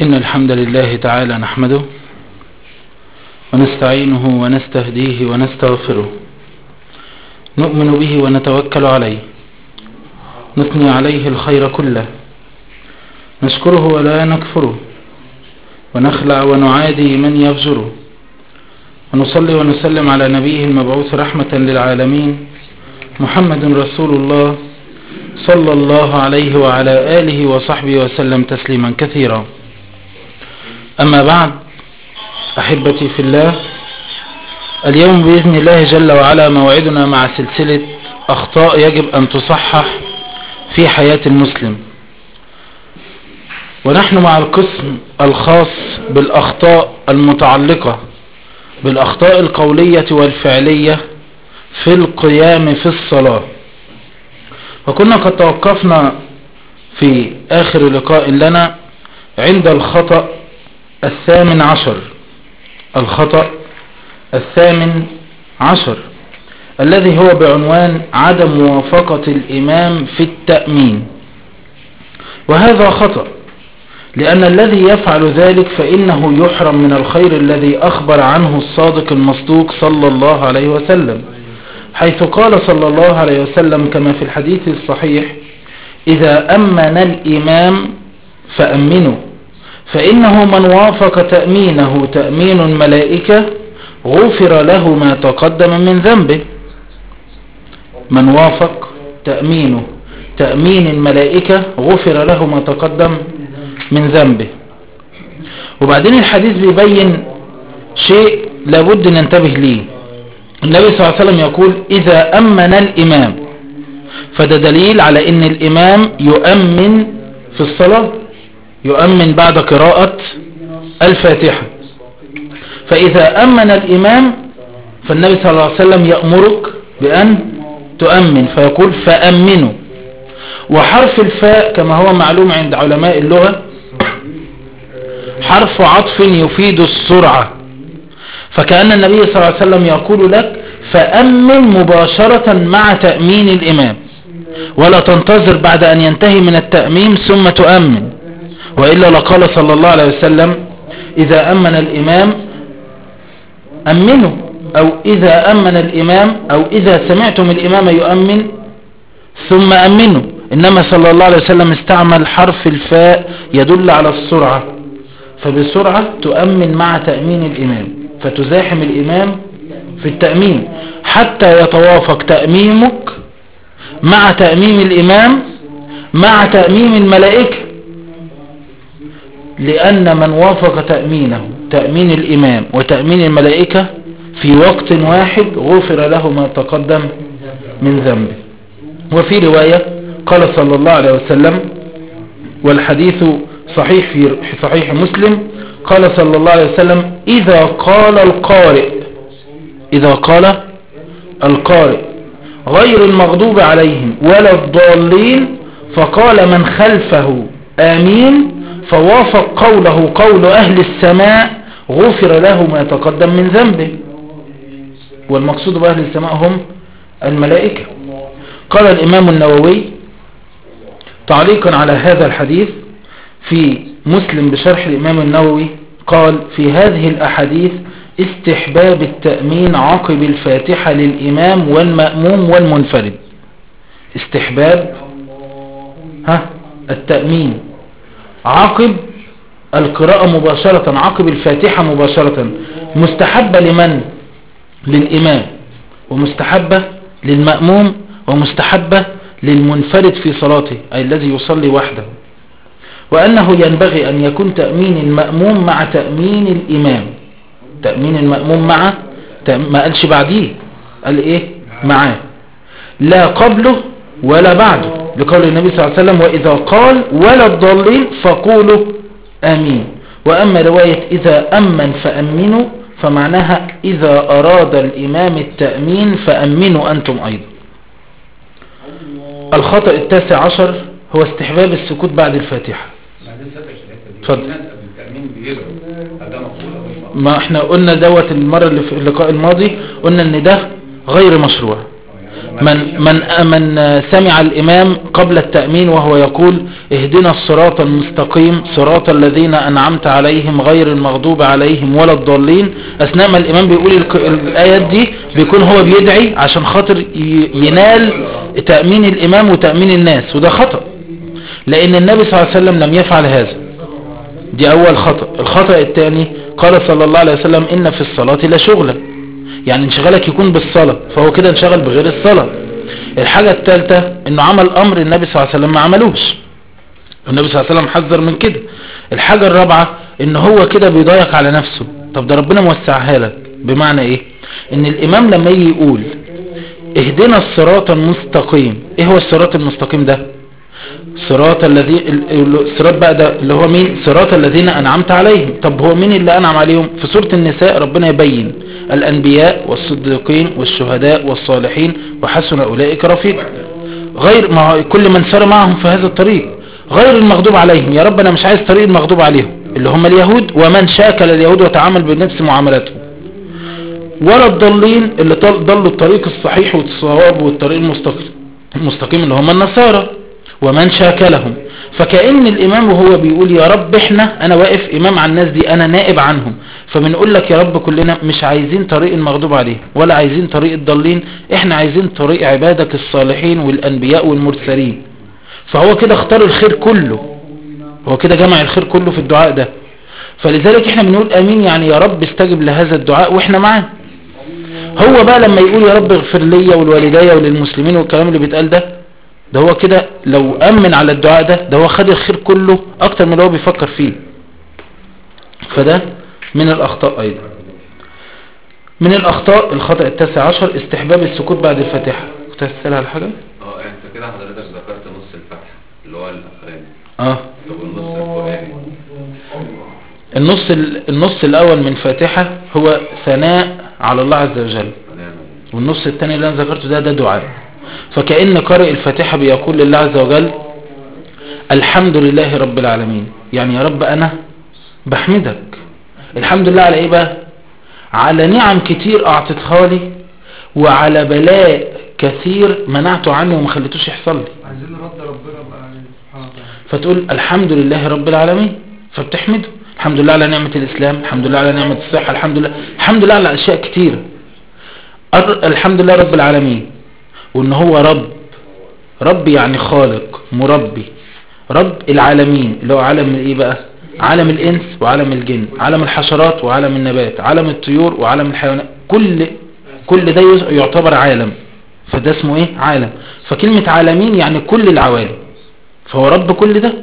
إن الحمد لله تعالى نحمده ونستعينه ونستهديه ونستغفره نؤمن به ونتوكل عليه نثني عليه الخير كله نشكره ولا نكفره ونخلع ونعادي من يفجره ونصلي ونسلم على نبيه المبعوث رحمة للعالمين محمد رسول الله صلى الله عليه وعلى آله وصحبه وسلم تسليما كثيرا أما بعد أحبتي في الله اليوم بإذن الله جل وعلا موعدنا مع سلسلة أخطاء يجب أن تصحح في حياة المسلم ونحن مع القسم الخاص بالأخطاء المتعلقة بالأخطاء القولية والفعلية في القيام في الصلاة وكنا قد توقفنا في آخر لقاء لنا عند الخطأ الثامن عشر الخطأ الثامن عشر الذي هو بعنوان عدم موافقة الإمام في التأمين وهذا خطأ لأن الذي يفعل ذلك فإنه يحرم من الخير الذي أخبر عنه الصادق المصدوق صلى الله عليه وسلم حيث قال صلى الله عليه وسلم كما في الحديث الصحيح إذا أمن الإمام فأمنوا فإنه من وافق تأمينه تأمين الملائكة غفر له ما تقدم من ذنبه من وافق تأمينه تأمين الملائكة غفر له ما تقدم من ذنبه وبعدين الحديث بيبين شيء لابد ننتبه ليه النبي صلى الله عليه وسلم يقول إذا أمن الإمام فده دليل على أن الإمام يؤمن في الصلاة يؤمن بعد قراءة الفاتحة فإذا أمن الإمام فالنبي صلى الله عليه وسلم يأمرك بأن تؤمن فيقول فأمنوا وحرف الفاء كما هو معلوم عند علماء اللغة حرف عطف يفيد السرعة فكأن النبي صلى الله عليه وسلم يقول لك فأمن مباشرة مع تأمين الإمام ولا تنتظر بعد أن ينتهي من التأمين ثم تؤمن وإلا لقال صلى الله عليه وسلم إذا أمن الإمام أمنوا أو إذا أمن الإمام أو إذا سمعتم الإمام يؤمن ثم أمنوا إنما صلى الله عليه وسلم استعمل حرف الفاء يدل على السرعة فبسرعة تؤمن مع تأمين الإمام فتزاحم الإمام في التأمين حتى يتوافق تأميمك مع تأميم الإمام مع تأميم الملائكة لأن من وافق تأمينه تأمين الإمام وتأمين الملائكة في وقت واحد غفر له ما تقدم من ذنبه وفي رواية قال صلى الله عليه وسلم والحديث صحيح في صحيح مسلم قال صلى الله عليه وسلم إذا قال القارئ إذا قال القارئ غير المغضوب عليهم ولا الضالين فقال من خلفه آمين فوافق قوله قول أهل السماء غفر له ما تقدم من ذنبه والمقصود بأهل السماء هم الملائكة قال الإمام النووي تعليقا على هذا الحديث في مسلم بشرح الإمام النووي قال في هذه الأحاديث استحباب التأمين عقب الفاتحة للإمام والمأموم والمنفرد استحباب ها التأمين عقب القراءة مباشرة عقب الفاتحة مباشرة مستحبة لمن للإمام ومستحبة للمأموم ومستحبة للمنفرد في صلاته أي الذي يصلي وحده وأنه ينبغي أن يكون تأمين المأموم مع تأمين الإمام تأمين المأموم مع ما قالش بعديه قال إيه معاه لا قبله ولا بعده لقول النبي صلى الله عليه وسلم وإذا قال ولا الضالين فقولوا آمين وأما رواية إذا أمن فأمنوا فمعناها إذا أراد الإمام التأمين فأمنوا أنتم أيضا الخطأ التاسع عشر هو استحباب السكوت بعد الفاتحة اتفضل ما احنا قلنا دوت المرة اللي في اللقاء الماضي قلنا ان ده غير مشروع من, من, من سمع الإمام قبل التأمين وهو يقول اهدنا الصراط المستقيم صراط الذين أنعمت عليهم غير المغضوب عليهم ولا الضالين أثناء ما الإمام بيقول الك- الآيات دي بيكون هو بيدعي عشان خاطر ي- ينال تأمين الإمام وتأمين الناس وده خطأ لأن النبي صلى الله عليه وسلم لم يفعل هذا دي أول خطأ الخطأ الثاني قال صلى الله عليه وسلم إن في الصلاة لشغلا يعني انشغالك يكون بالصلاة فهو كده انشغل بغير الصلاة الحاجة الثالثة انه عمل امر النبي صلى الله عليه وسلم ما عملوش النبي صلى الله عليه وسلم حذر من كده الحاجة الرابعة ان هو كده بيضايق على نفسه طب ده ربنا موسعها لك بمعنى ايه ان الامام لما يجي يقول اهدنا الصراط المستقيم ايه هو الصراط المستقيم ده صراط الذي ال- ال- الصراط بقى ده اللي هو مين صراط الذين انعمت عليهم طب هو مين اللي انعم عليهم في سورة النساء ربنا يبين الانبياء والصديقين والشهداء والصالحين وحسن اولئك رفيقا غير ما هو كل من سار معهم في هذا الطريق غير المغضوب عليهم يا رب انا مش عايز طريق المغضوب عليهم اللي هم اليهود ومن شاكل اليهود وتعامل بنفس معاملتهم ولا الضالين اللي طل- ضلوا الطريق الصحيح والصواب والطريق المستقيم المستقيم اللي هم النصارى ومن شاكلهم فكأن الإمام وهو بيقول يا رب احنا أنا واقف إمام على الناس دي أنا نائب عنهم فبنقول لك يا رب كلنا مش عايزين طريق المغضوب عليه ولا عايزين طريق الضالين احنا عايزين طريق عبادك الصالحين والأنبياء والمرسلين فهو كده اختار الخير كله هو كده جمع الخير كله في الدعاء ده فلذلك احنا بنقول امين يعني يا رب استجب لهذا الدعاء واحنا معاه هو بقى لما يقول يا رب اغفر لي والوالدي وللمسلمين والكلام اللي بيتقال ده ده هو كده لو امن على الدعاء ده ده هو خد الخير كله اكتر من اللي هو بيفكر فيه فده من الاخطاء ايضا من الاخطاء الخطأ التاسع عشر استحباب السكوت بعد الفاتحة كنت هتسأل على حاجة اه انت كده حضرتك ذكرت نص الفتحة اللي هو الاخراني اه طب والنص الفوقاني النص ال- النص الاول من فاتحة هو ثناء على الله عز وجل هنعمل والنص الثاني اللي انا ذكرته ده ده دعاء فكأن قارئ الفاتحة بيقول لله عز وجل الحمد لله رب العالمين يعني يا رب انا بحمدك الحمد لله على ايه بقى على نعم كتير اعطيتها لي وعلى بلاء كثير منعته عني وما خليتوش يحصل لي عايزين نرد ربنا بقى عليه سبحانه وتعالى فتقول الحمد لله رب العالمين فبتحمده الحمد لله على نعمة الإسلام الحمد لله على نعمة الصحة الحمد لله الحمد لله على أشياء كتيرة الر- الحمد لله رب العالمين وإن هو رب رب يعني خالق مربي رب العالمين اللي هو عالم الايه بقى عالم الإنس وعالم الجن عالم الحشرات وعالم النبات عالم الطيور وعالم الحيوانات كل كل ده يز- يعتبر عالم فده اسمه ايه عالم فكلمة عالمين يعني كل العوالم فهو رب كل ده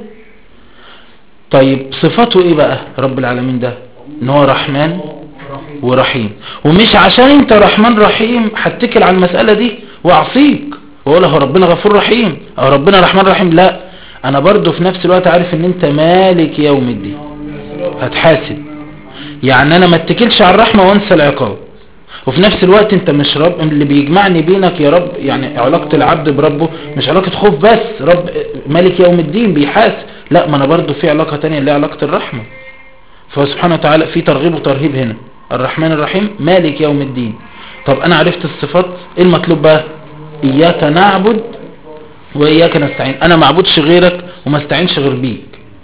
طيب صفاته ايه بقى رب العالمين ده ان هو رحمن ورحيم ومش عشان انت رحمن رحيم هتكل على المسألة دي واعصيك واقول هو ربنا غفور رحيم او ربنا رحمن رحيم لا انا برضو في نفس الوقت عارف ان انت مالك يوم الدين هتحاسب يعني انا ما اتكلش على الرحمة وانسى العقاب وفي نفس الوقت انت مش رب اللي بيجمعني بينك يا رب يعني علاقة العبد بربه مش علاقة خوف بس رب ملك يوم الدين بيحاسب لا ما انا برضو في علاقة تانية اللي هي علاقة الرحمة فهو سبحانه وتعالى في ترغيب وترهيب هنا الرحمن الرحيم مالك يوم الدين طب انا عرفت الصفات ايه المطلوب بقى اياك نعبد واياك نستعين انا ما اعبدش غيرك وما استعينش غير بيك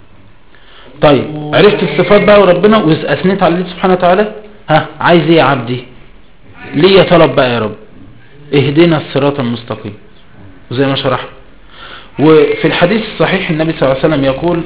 طيب عرفت الصفات بقى وربنا واثنيت على الله سبحانه وتعالى ها عايز ايه يا عبدي ليه طلب بقى يا رب اهدنا الصراط المستقيم زي ما شرحنا وفي الحديث الصحيح النبي صلى الله عليه وسلم يقول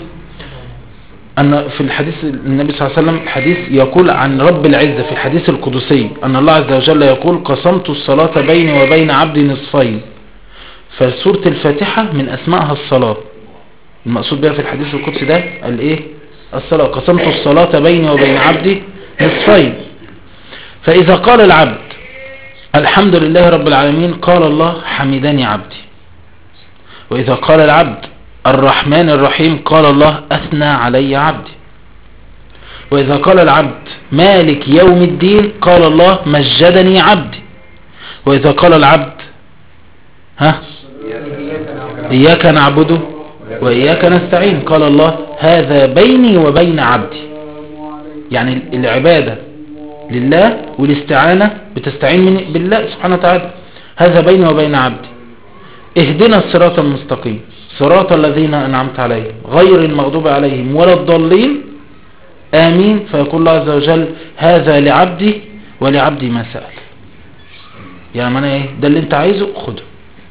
أن في الحديث النبي صلى الله عليه وسلم حديث يقول عن رب العزة في الحديث القدسي أن الله عز وجل يقول قسمت الصلاة بيني وبين عبدي نصفين فسورة الفاتحة من أسمائها الصلاة المقصود بها في الحديث القدسي ده الايه الصلاة قسمت الصلاة بيني وبين عبدي نصفين فإذا قال العبد الحمد لله رب العالمين قال الله حمدني عبدي وإذا قال العبد الرحمن الرحيم قال الله أثنى علي عبدي وإذا قال العبد مالك يوم الدين قال الله مجدني عبدي وإذا قال العبد ها إياك نعبد وإياك نستعين قال الله هذا بيني وبين عبدي يعني العبادة لله والاستعانة بتستعين من بالله سبحانه وتعالى هذا بيني وبين عبدي اهدنا الصراط المستقيم صراط الذين أنعمت عليهم غير المغضوب عليهم ولا الضالين آمين فيقول الله عز وجل هذا لعبدي ولعبدي ما سأل يعني معنى ايه ده اللي انت عايزه خده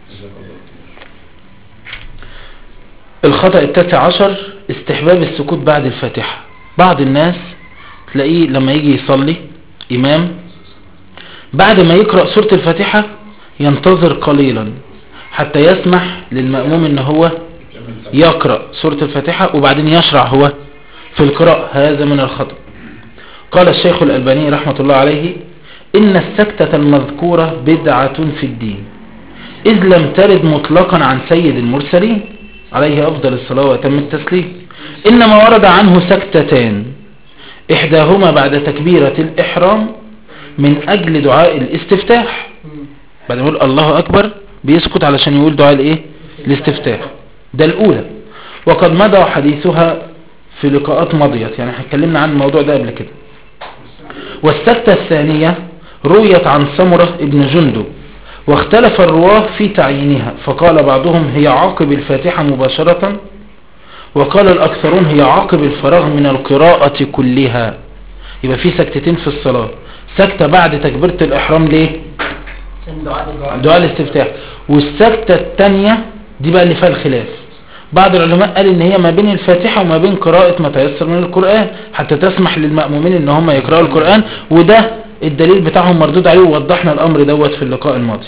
الخطأ التاسع عشر استحباب السكوت بعد الفاتحة بعض الناس تلاقيه لما يجي يصلي إمام بعد ما يقرأ سورة الفاتحة ينتظر قليلا حتى يسمح للمأموم ان هو يقرأ سورة الفاتحة وبعدين يشرع هو في القراءة هذا من الخطأ قال الشيخ الألباني رحمة الله عليه إن السكتة المذكورة بدعة في الدين إذ لم ترد مطلقا عن سيد المرسلين عليه أفضل الصلاة وأتم التسليم إنما ورد عنه سكتتان إحداهما بعد تكبيرة الإحرام من أجل دعاء الاستفتاح بعد ما يقول الله أكبر بيسكت علشان يقول دعاء الإيه؟ الاستفتاح ده الأولى وقد مضى حديثها في لقاءات مضيت يعني احنا اتكلمنا عن الموضوع ده قبل كده والسكتة الثانية رويت عن سمرة ابن جندب واختلف الرواه في تعيينها فقال بعضهم هي عاقب الفاتحة مباشرة وقال الأكثرون هي عاقب الفراغ من القراءة كلها يبقى في سكتتين في الصلاة سكتة بعد تكبيرة الإحرام ليه دعاء الاستفتاح والسكتة الثانية دي بقى اللي فيها الخلاف بعض العلماء قال ان هي ما بين الفاتحة وما بين قراءة ما تيسر من القرآن حتى تسمح للمأمومين ان هم يقرأوا القرآن وده الدليل بتاعهم مردود عليه ووضحنا الامر دوت في اللقاء الماضي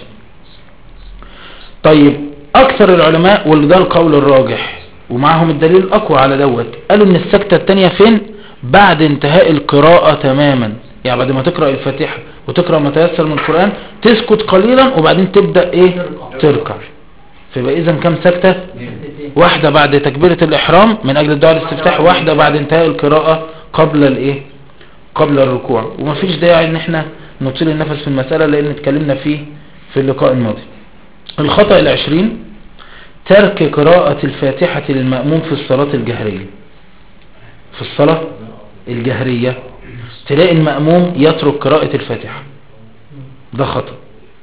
طيب اكثر العلماء وده القول الراجح ومعهم الدليل الاقوى على دوت قالوا ان السكتة التانية فين بعد انتهاء القراءة تماما يعني بعد ما تقرأ الفاتحة وتقرأ ما تيسر من القرآن تسكت قليلا وبعدين تبدأ ايه تركع فيبقى اذا كم سكتة واحدة بعد تكبيرة الإحرام من أجل الدعاء الاستفتاح واحدة بعد انتهاء القراءة قبل الإيه قبل الركوع ومفيش داعي ان احنا نطيل النفس في المسألة لأن اتكلمنا فيه في اللقاء الماضي الخطأ العشرين ترك قراءة الفاتحة للمأموم في الصلاة الجهرية في الصلاة الجهرية تلاقي المأموم يترك قراءة الفاتحة ده خطأ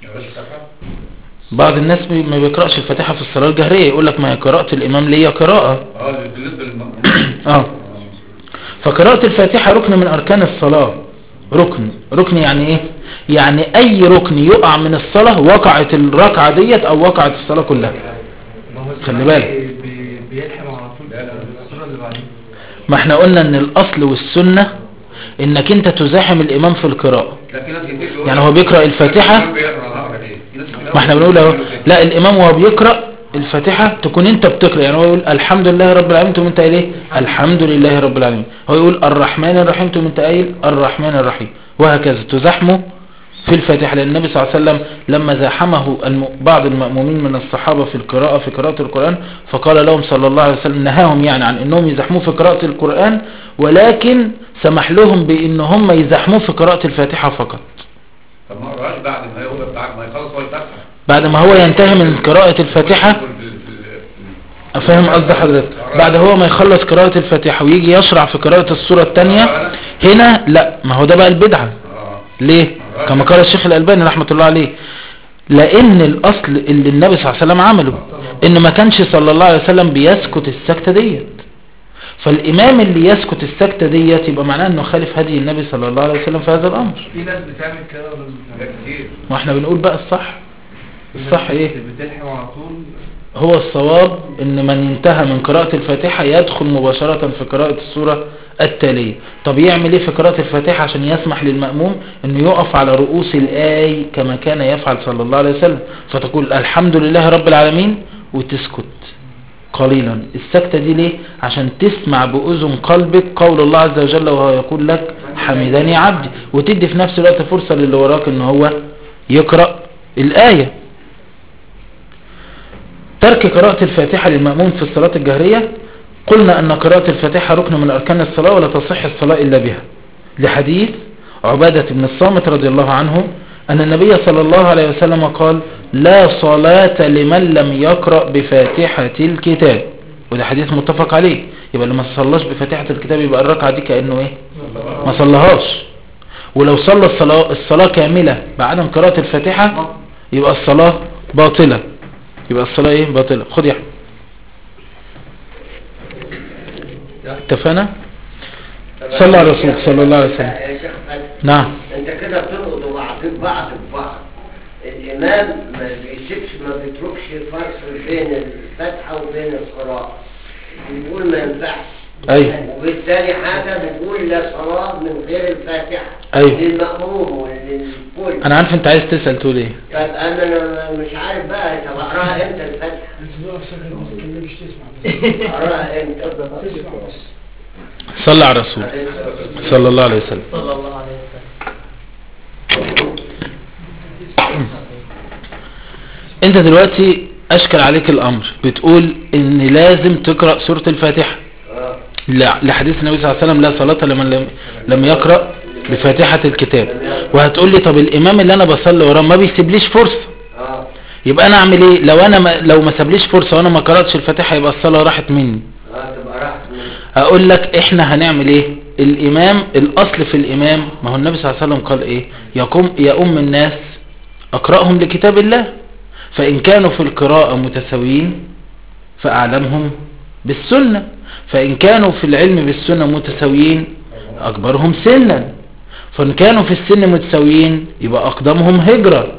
بعض الناس بي- ما بيقرأش الفاتحة في الصلاة الجهرية يقول لك ما هي قراءة الإمام ليا قراءة اه بالنسبه للمأمون اه فقراءة الفاتحة ركن من أركان الصلاة ركن ركن يعني ايه يعني اي ركن يقع من الصلاة وقعت الركعة ديت او وقعت الصلاة كلها ما هو خلي بالك. بي- بي- بيلحم على طول الصورة اللي بعدين ما احنا قلنا ان الاصل والسنة انك انت تزاحم الامام في القراءة لا في ناس كتير بيقول يعني هو بيقرأ الفاتحة؟ الإمام بيقرأ هقرأ إيه؟ في ناس كتير ما احنا بنقول اهو لا الامام وهو بيقرأ الفاتحة تكون انت بتقرأ يعني هو يقول الحمد لله رب العالمين تقوم انت قايل ايه الحمد لله رب العالمين هو يقول الرحمن الرحيم تقوم انت قايل الرحمن الرحيم وهكذا تزاحمه في الفاتحة لأن النبي صلى الله عليه وسلم لما زاحمه الم... بعض المأمومين من الصحابة في القراءة في قراءة القرآن فقال لهم صلى الله عليه وسلم نهاهم يعني عن انهم يزاحموه في قراءة القرآن ولكن سمح لهم بان هم يزاحموه في قراءة الفاتحة فقط طب ما قرأش بعد ما هو بعد ما يخلص هو الفاتحة بعد ما هو ينتهي من قراءة الفاتحة في ال- في ال- فاهم قصد حضرتك بعد هو ما يخلص قراءة الفاتحة ويجي يشرع في قراءة السورة الثانية هنا لا ما هو ده بقى البدعة اه ليه كما قال الشيخ الألباني رحمة الله عليه لأن الأصل اللي النبي صلى الله عليه وسلم عمله إن ما كانش صلى الله عليه وسلم بيسكت السكتة ديت فالإمام اللي يسكت السكتة ديت يبقى معناه أنه خالف هدي النبي صلى الله عليه وسلم في هذا الأمر في ناس بتعمل كده ولا مش ده بتعمل كتير واحنا بنقول بقى الصح في ناس الصح ايه بتلحم على طول هو الصواب ان من انتهى من قراءة الفاتحة يدخل مباشرة في قراءة السورة التالية طب يعمل ايه في قراءة الفاتحة عشان يسمح للمأموم انه يقف على رؤوس الآي كما كان يفعل صلى الله عليه وسلم فتقول الحمد لله رب العالمين وتسكت قليلا السكتة دي ليه عشان تسمع بأذن قلبك قول الله عز وجل وهو يقول لك حمدني عبدي وتدي في نفس الوقت فرصة للي وراك ان هو يقرأ الآية ترك قراءة الفاتحة للمأموم في الصلاة الجهرية قلنا أن قراءة الفاتحة ركن من أركان الصلاة ولا تصح الصلاة إلا بها لحديث عبادة بن الصامت رضي الله عنه أن النبي صلى الله عليه وسلم قال لا صلاة لمن لم يقرأ بفاتحة الكتاب وده حديث متفق عليه يبقى اللي ما صلاش بفاتحة الكتاب يبقى الركعة دي كأنه ايه ما صلاهاش ولو صلى الصلاة, الصلاة كاملة بعدم قراءة الفاتحة يبقى الصلاة باطلة يبقى الصلاة ايه باطلة خد يا أحمد. اتفقنا صلى على الرسول صلى الله عليه وسلم يا شيخ فتحي نعم انت كده بتربط بعض بعض ببعض الامام ما بيسيبش ما بيتركش فصل بين الفتحه وبين القراءه بيقول ما ينفعش ايوه وبالتالي حاجه بتقول لا صلاه من غير الفاتحه أيوة. للمأموم وللكل انا عارف انت عايز تسأل تقول ايه طب انا أنا مش عارف بقى طب اقراها امتى الفاتحه اقراها امتى صلى على الرسول صلى الله عليه وسلم صلى الله عليه وسلم انت دلوقتي اشكل عليك الامر بتقول ان لازم تقرأ سورة الفاتحة اه لا- لحديث النبي صلى الله عليه وسلم لا صلاة لمن لم, لم يقرأ بفاتحة الكتاب وهتقول لي طب الامام اللي انا بصلي وراه ما بيسيبليش فرصة اه يبقى انا اعمل ايه لو انا ما لو ما سابليش فرصة وانا ما قرأتش الفاتحة يبقى الصلاة راحت مني اه تبقى راحت من اقول لك احنا هنعمل ايه الامام الاصل في الامام ما هو النبي صلى الله عليه وسلم قال ايه يقوم يؤم الناس اقرأهم لكتاب الله فان كانوا في القراءة متساويين فاعلمهم بالسنة فان كانوا في العلم بالسنة متساويين اكبرهم سنا فان كانوا في السن متساويين يبقى اقدمهم هجرة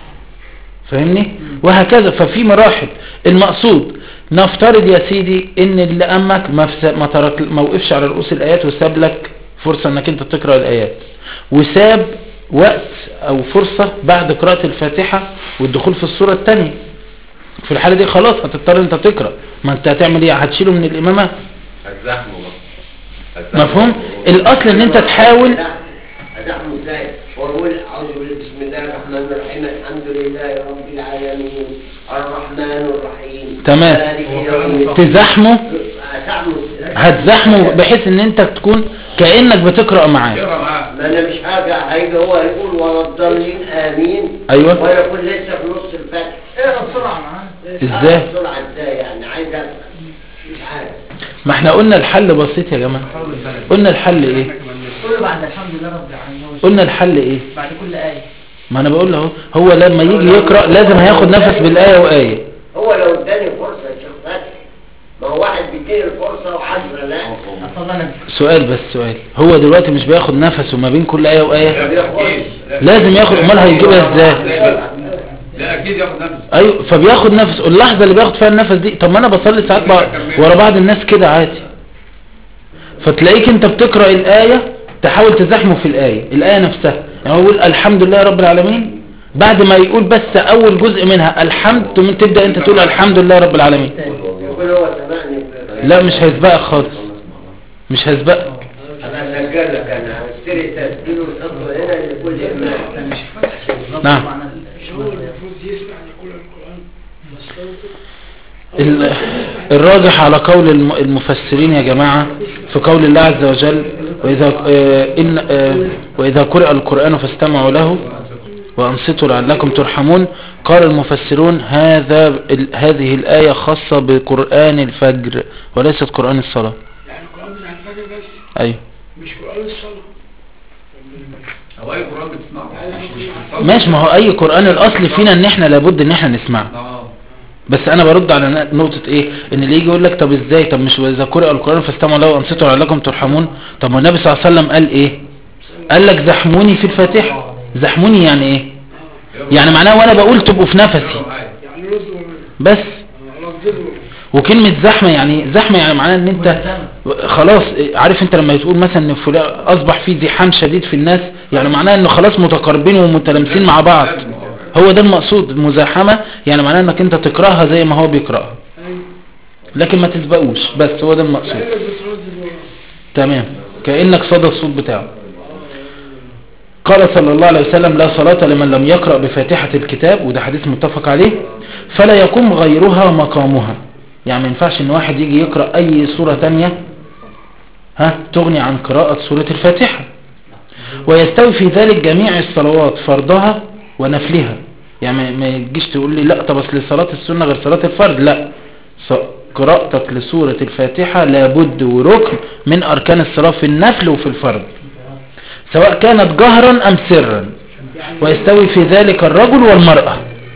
فاهمني وهكذا ففي مراحل المقصود نفترض يا سيدي ان اللي امك ما, فس- ما, ترك ما وقفش على رؤوس الايات وساب لك فرصة انك انت تقرأ الايات وساب وقت او فرصة بعد قراءة الفاتحة والدخول في الصورة التانية في الحالة دي خلاص هتضطر انت تقرأ ما انت هتعمل ايه هتشيله من الامامة هتزحمه بقى هتزحمه. مفهوم الاصل ان انت تحاول أدعم ازاي وأقول أعوذ بالله بسم الله الرحمن الرحيم الحمد لله رب العالمين الرحمن الرحيم تمام. مالك يوم الدين. تزحمه أزحمه إزاي؟ هتزحمه بحيث ان انت تكون كأنك بتقرأ معاه يقرا معاه ما أنا مش حاجة هيجي هو يقول ولا الضالين آمين أيوة. وأنا أقول لسه في نص الفتح اقرا بسرعة معاه ازاي بسرعة ازاي يعني عايز أفهم مش عارف ما احنا قلنا الحل بسيط يا جماعة قلنا الحل ايه قول بعد الحمد لله رب العالمين قلنا الحل ايه بعد كل آية ما انا بقول له اهو هو لما يجي يقرأ لازم هياخد نفس بالآية وآية هو لو اداني فرصة يا شيخ فتحي ما هو واحد بيديني الفرصة وعشرة لا أصلا أنا سؤال بس سؤال هو دلوقتي مش بياخد نفسه ما بين كل آية وآية لا، أكيد. لا. لازم ياخد امال هيجيبها ازاي لا، لا اكيد ياخد نفس ايوه فبياخد نفس اللحظة اللي بياخد فيها النفس دي طب ما انا بصلي ساعات بقى ورا بعض الناس كده عادي فتلاقيك انت بتقرأ الآية تحاول تزحمه في الآية الآية نفسها يعني هو يقول الحمد لله رب العالمين بعد ما يقول بس اول جزء منها الحمد ثم تبدأ انت تقول الحمد لله رب العالمين يقول هو سمعني في- لا مش هيسبقك خالص مش هيسبقك انا هسجل لك انا هشتري تسجيل وحطه هنا لكل امام نعم. معنى ال- الراجح على قول الم- المفسرين يا جماعة في قول الله عز وجل وإذا, آه، إن آه، وإذا قرأ القرآن فاستمعوا له وأنصتوا لعلكم ترحمون قال المفسرون هذا ال- هذه الآية خاصة بقرآن الفجر وليست قرآن الصلاة يعني القرآن بتاع الفجر بس أيوه مش قرآن الصلاة هو اي قران بتسمعه ماشي ما هو أي قرآن الأصل فينا إن إحنا لابد إن إحنا نسمعه اه بس انا برد على ن- نقطة ايه ان اللي يجي يقول لك طب ازاي طب مش اذا قرأ القرآن فاستمعوا له وانصتوا لعلكم ترحمون طب ما النبي صلى الله عليه وسلم قال ايه قال لك زحموني في الفاتحة زحموني يعني ايه يعني معناه وانا بقول تبقوا في نفسي يعني رد بس ردده وكلمة زحمة يعني زحمة يعني معناه ان انت خلاص إيه، عارف انت لما تقول مثلا ان فلان اصبح في زحام شديد في الناس يعني معناه انه خلاص متقاربين ومتلامسين مع بعض هو ده المقصود المزاحمة يعني معناه انك انت تقراها زي ما هو بيقراها لكن ما تسبقوش بس هو ده المقصود كأنك بتردد وراه. تمام كأنك صدى الصوت بتاعه قال صلى الله عليه وسلم لا صلاة لمن لم يقرأ بفاتحة الكتاب وده حديث متفق عليه فلا يقوم غيرها مقامها يعني ما ينفعش ان واحد يجي يقرأ اي سورة تانية ها تغني عن قراءة سورة الفاتحة ويستوي في ذلك جميع الصلوات فرضها ونفلها يعني ما- ما يجيش تقول لي لا طب اصل صلاة السنة غير صلاة الفرض لا ص- قراءتك لسورة الفاتحة لابد وركن من أركان الصلاة في النفل وفي الفرض سواء كانت جهرا أم سرا ويستوي في ذلك الرجل والمرأة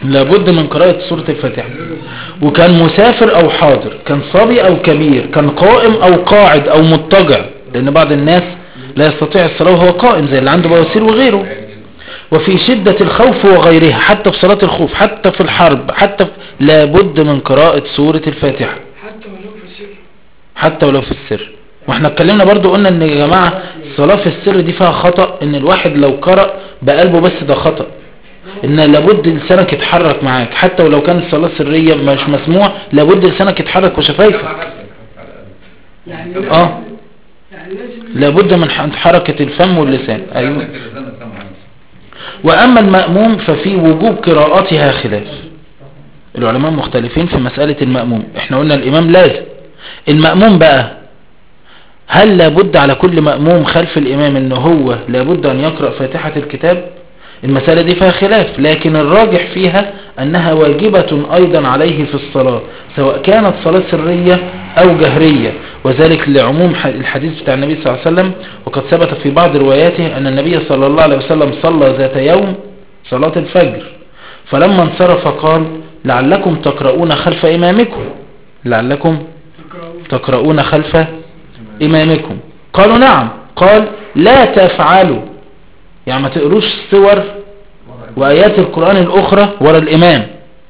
لابد من قراءة سورة الفاتحة وكان مسافر او حاضر كان صبي او كبير كان قائم او قاعد او مضطجع لان بعض الناس لا يستطيع الصلاة وهو قائم زي اللي عنده بواسير وغيره وفي شدة الخوف وغيرها حتى في صلاة الخوف حتى في الحرب حتى في لابد من قراءة سورة الفاتحة حتى ولو في السر حتى ولو في السر واحنا اتكلمنا برضو قلنا ان يا جماعة الصلاة في السر دي فيها خطأ ان الواحد لو قرأ بقلبه بس ده خطأ ان لابد لسانك يتحرك معاك حتى ولو كانت الصلاة سرية مش مسموع لابد لسانك يتحرك وشفايفك يعني اه يعني لازم لابد من ح- حركة الفم واللسان ايوه ايوه سامع واما المأموم ففي وجوب قراءتها خلاف العلماء مختلفين في مسألة المأموم احنا قلنا الامام لازم المأموم بقى هل لابد على كل مأموم خلف الامام ان هو لابد ان يقرأ فاتحة الكتاب المسألة دي فيها خلاف لكن الراجح فيها انها واجبة ايضا عليه في الصلاة سواء كانت صلاة سرية او جهرية وذلك لعموم ح- الحديث بتاع النبي صلى الله عليه وسلم وقد ثبت في بعض رواياته ان النبي صلى الله عليه وسلم صلى ذات يوم صلاة الفجر فلما انصرف قال لعلكم تقرؤون خلف امامكم لعلكم تقرأوا تقرؤون خلف إمامكم قالوا نعم قال لا تفعلوا يعني ما تقروش السور وآيات القرآن الأخرى ورا الإمام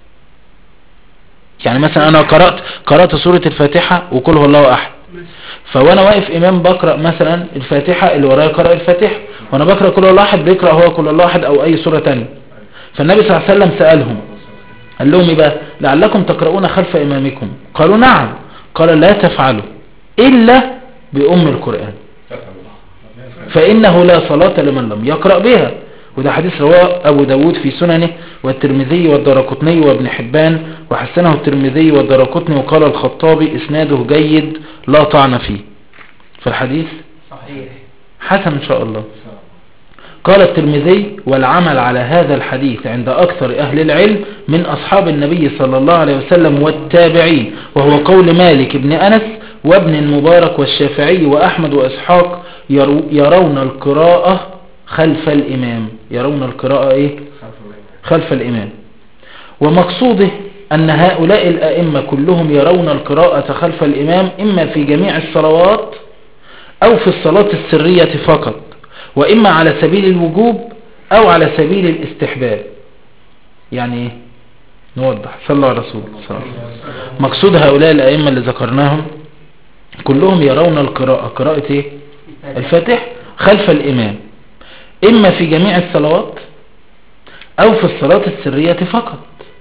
يعني مثلا أنا قرأت قرأت سورة الفاتحة وقل هو الله أحد فوانا واقف امام بقرأ مثلا الفاتحة اللي ورايا قرأ الفاتحة وانا بقرأ كل الله احد بيقرأ هو كل الله احد او اي سورة تانية فالنبي صلى الله عليه وسلم سألهم قال لهم ايه بقى لعلكم تقرؤون خلف امامكم قالوا نعم قال لا تفعلوا الا بام القرآن فانه لا صلاة لمن لم يقرأ بها وده حديث رواه ابو داود في سننه والترمذي والدرقطني وابن حبان وحسنه الترمذي والدرقطني وقال الخطابي اسناده جيد لا طعن فيه فالحديث صحيح حسن ان شاء الله قال الترمذي والعمل على هذا الحديث عند أكثر أهل العلم من أصحاب النبي صلى الله عليه وسلم والتابعين وهو قول مالك بن أنس وابن المبارك والشافعي وأحمد وإسحاق يرو- يرون القراءة خلف الإمام يرون القراءة إيه؟ خلف الإمام ومقصوده أن هؤلاء الأئمة كلهم يرون القراءة خلف الإمام إما في جميع الصلوات أو في الصلاة السرية فقط وإما على سبيل الوجوب أو على سبيل الاستحباب يعني إيه؟ نوضح صلى الله على رسول صلى الله عليه وسلم. مقصود هؤلاء الأئمة اللي ذكرناهم كلهم يرون القراءة قراءة إيه؟ الفاتح خلف الإمام إما في جميع الصلوات أو في الصلاة السرية فقط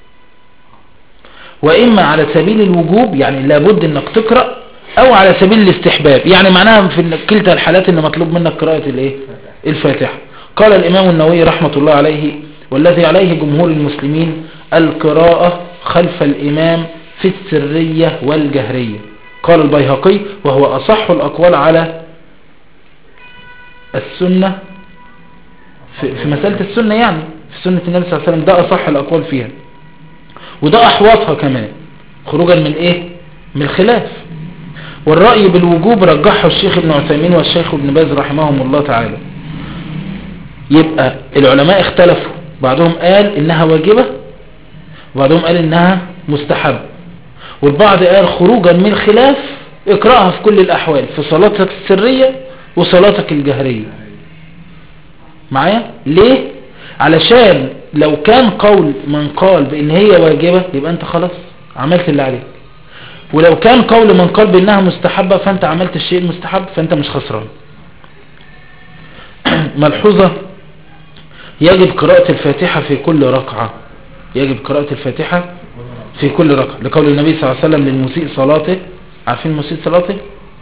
وإما على سبيل الوجوب يعني لابد أنك تقرأ أو على سبيل الاستحباب يعني معناها في كلتا الحالات أن مطلوب منك قراءة الإيه؟ الفاتحة قال الإمام النووي رحمة الله عليه والذي عليه جمهور المسلمين القراءة خلف الإمام في السرية والجهرية قال البيهقي وهو أصح الأقوال على السنة في, في مسألة السنة يعني في سنة النبي صلى الله عليه وسلم ده أصح الأقوال فيها وده أحوطها كمان خروجا من إيه من الخلاف والرأي بالوجوب رجحه الشيخ ابن عثيمين والشيخ ابن باز رحمهم الله تعالى يبقى العلماء اختلفوا بعضهم قال انها واجبة وبعضهم قال انها مستحب والبعض قال خروجا من الخلاف اقرأها في كل الاحوال في صلاتك السرية وصلاتك الجهرية معايا ليه علشان لو كان قول من قال بان هي واجبة يبقى انت خلاص عملت اللي عليك ولو كان قول من قال بانها مستحبة فانت عملت الشيء المستحب فانت مش خسران ملحوظة يجب قراءة الفاتحة في كل ركعة يجب قراءة الفاتحة في كل ركعة لقول النبي صلى الله عليه وسلم للمسيء صلاته عارفين مسيء صلاته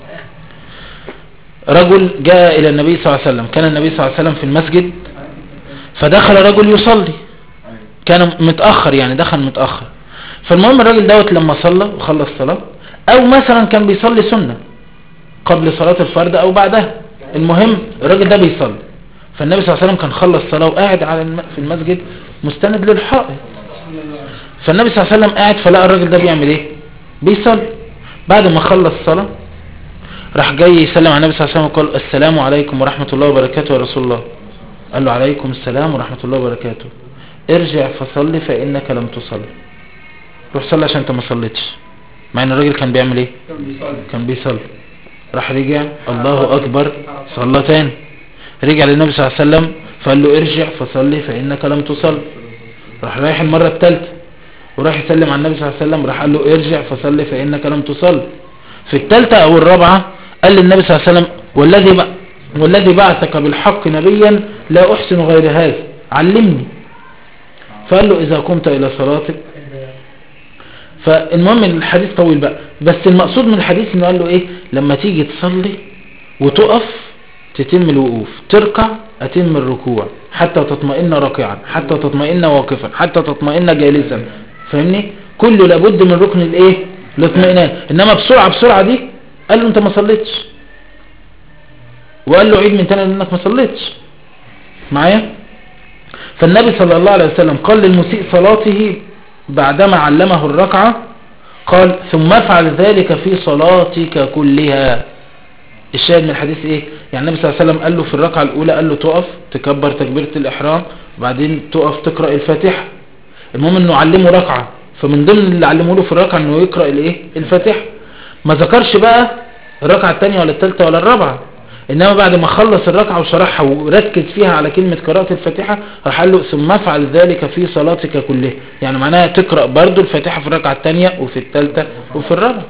رجل جاء إلى النبي صلى الله عليه وسلم كان النبي صلى الله عليه وسلم في المسجد فدخل رجل يصلي كان متأخر يعني دخل متأخر فالمهم الراجل دوت لما صلى وخلص صلاة او مثلا كان بيصلي سنة قبل صلاة الفرد او بعدها المهم الراجل ده بيصلي فالنبي صلى الله عليه وسلم كان خلص صلاة وقاعد على الم... في المسجد مستند للحائط فالنبي صلى الله عليه وسلم قاعد فلقى الراجل ده بيعمل ايه بيصلي بعد ما خلص الصلاة راح جاي يسلم على النبي صلى الله عليه وسلم وقال السلام عليكم ورحمة الله وبركاته يا رسول الله قال له عليكم السلام ورحمة الله وبركاته ارجع فصلي فإنك لم تصلي روح صلي عشان انت ما صليتش مع ان الراجل كان بيعمل ايه كان بيصلي راح رجع الله اكبر صلى تاني رجع للنبي صلى الله عليه وسلم فقال له ارجع فصلي فانك لم تصلي راح رايح المرة الثالثة وراح يسلم على النبي صلى الله عليه وسلم راح قال له ارجع فصلي فانك لم تصلي في الثالثة او الرابعة قال للنبي صلى الله عليه وسلم والذي ب... والذي بعثك بالحق نبيا لا احسن غير هذا علمني فقال له اذا قمت الى صلاتك فالمهم الحديث طويل بقى بس المقصود من الحديث انه قال له ايه لما تيجي تصلي وتقف تتم الوقوف تركع اتم الركوع حتى تطمئن راكعا حتى تطمئن واقفا حتى تطمئن جالسا فاهمني كله لابد من ركن الايه الاطمئنان انما بسرعة بسرعة دي قال له انت ما صليتش وقال له عيد من تاني لانك ما صليتش معايا فالنبي صلى الله عليه وسلم قال للمسيء صلاته بعدما علمه الركعة قال ثم افعل ذلك في صلاتك كلها الشاهد من الحديث ايه يعني النبي صلى الله عليه وسلم قال له في الركعة الاولى قال له تقف تكبر تكبيرة الاحرام وبعدين تقف تقرأ الفاتحة المهم انه علمه ركعة فمن ضمن اللي علمه له في الركعة انه يقرأ الايه الفاتحة ما ذكرش بقى الركعة الثانية ولا الثالثة ولا الرابعة انما بعد ما خلص الركعة وشرحها وركز فيها على كلمة قراءة الفاتحة راح قال له ثم افعل ذلك في صلاتك كلها يعني معناها تقرأ برضو الفاتحة في الركعة الثانية وفي الثالثة وفي الرابعة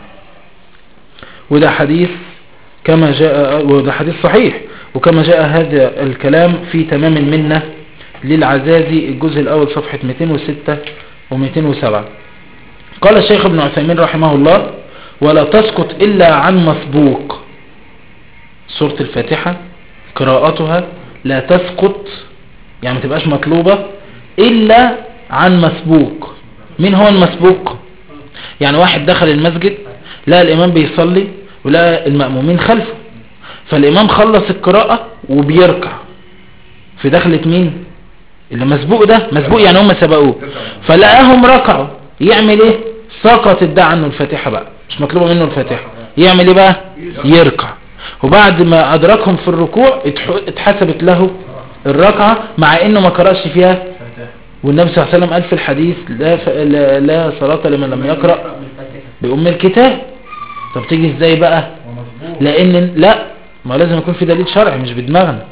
وده حديث كما جاء وده حديث صحيح وكما جاء هذا الكلام في تمام المنة للعزازي الجزء الأول صفحة 206 و207 قال الشيخ ابن عثيمين رحمه الله ولا تسقط إلا عن مسبوق سورة الفاتحة قراءتها لا تسقط يعني ما تبقاش مطلوبة إلا عن مسبوق مين هو المسبوق يعني واحد دخل المسجد لا الإمام بيصلي ولا المأمومين خلفه فالإمام خلص القراءة وبيركع في دخلة مين اللي مسبوق ده مسبوق يعني هم سبقوه فلقاهم ركعوا يعمل ايه سقطت ده عنه الفاتحة بقى مش مطلوبة منه الفاتحة يعمل ايه بقى يركع وبعد ما أدركهم في الركوع اتح- اتحسبت له الركعة مع انه ما قرأش فيها والنبي صلى الله عليه وسلم قال في الحديث لا, ف... لا, لا صلاة لمن لم يقرأ بأم الكتاب طب تيجي ازاي بقى لان لا ما لازم يكون في دليل شرعي مش بدماغنا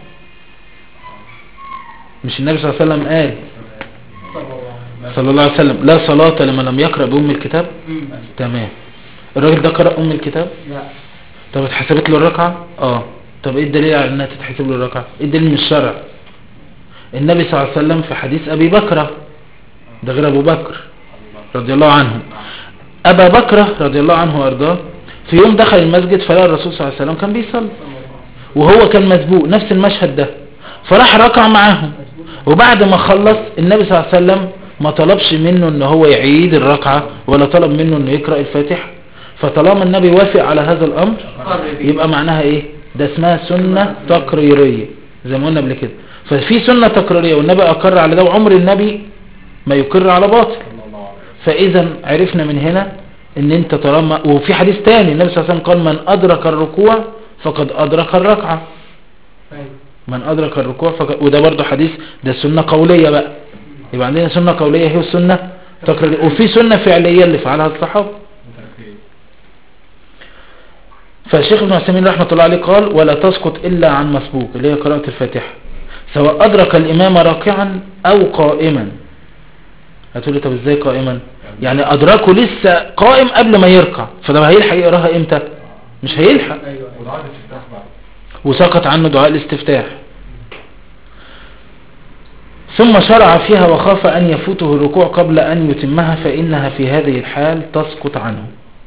مش النبي صلى الله عليه وسلم قال صلى الله عليه وسلم لا صلاة لمن لم يقرأ بأم الكتاب تمام الراجل ده قرأ أم الكتاب لا طب اتحسبت له الركعة اه طب ايه الدليل على انها تتحسب له الركعة ايه الدليل من الشرع النبي صلى الله عليه وسلم في حديث ابي بكر ده غير ابو بكر رضي الله عنه ابا بكر رضي الله عنه وارضاه في يوم دخل المسجد فلقى الرسول صلى الله عليه وسلم كان بيصلي وهو كان مسبوق نفس المشهد ده فراح ركع معاهم وبعد ما خلص النبي صلى الله عليه وسلم ما طلبش منه ان هو يعيد الركعة ولا طلب منه انه يقرأ الفاتحة فطالما النبي وافق على هذا الامر يبقى معناها ايه ده اسمها سنة تقريرية زي ما قلنا قبل كده ففي سنة تقريرية والنبي اقر على ده وعمر النبي ما يقر على باطل فاذا عرفنا من هنا ان انت طالما وفي حديث تاني النبي صلى الله عليه وسلم قال من ادرك الركوع فقد ادرك الركعة من ادرك الركوع فقد وده برضو حديث ده سنة قولية بقى يبقى عندنا سنة قولية هي السنة تقريرية وفي سنة فعلية اللي فعلها الصحابة فالشيخ ابن عثيمين رحمة الله عليه قال ولا تسقط إلا عن مسبوق اللي هي قراءة الفاتحة سواء أدرك الإمام راكعا أو قائما هتقول لي طب إزاي قائما يعني أدركه لسه قائم قبل ما يركع فده هيلحق يقراها إمتى مش هيلحق وسقط عنه دعاء الاستفتاح ثم شرع فيها وخاف أن يفوته الركوع قبل أن يتمها فإنها في هذه الحال تسقط عنه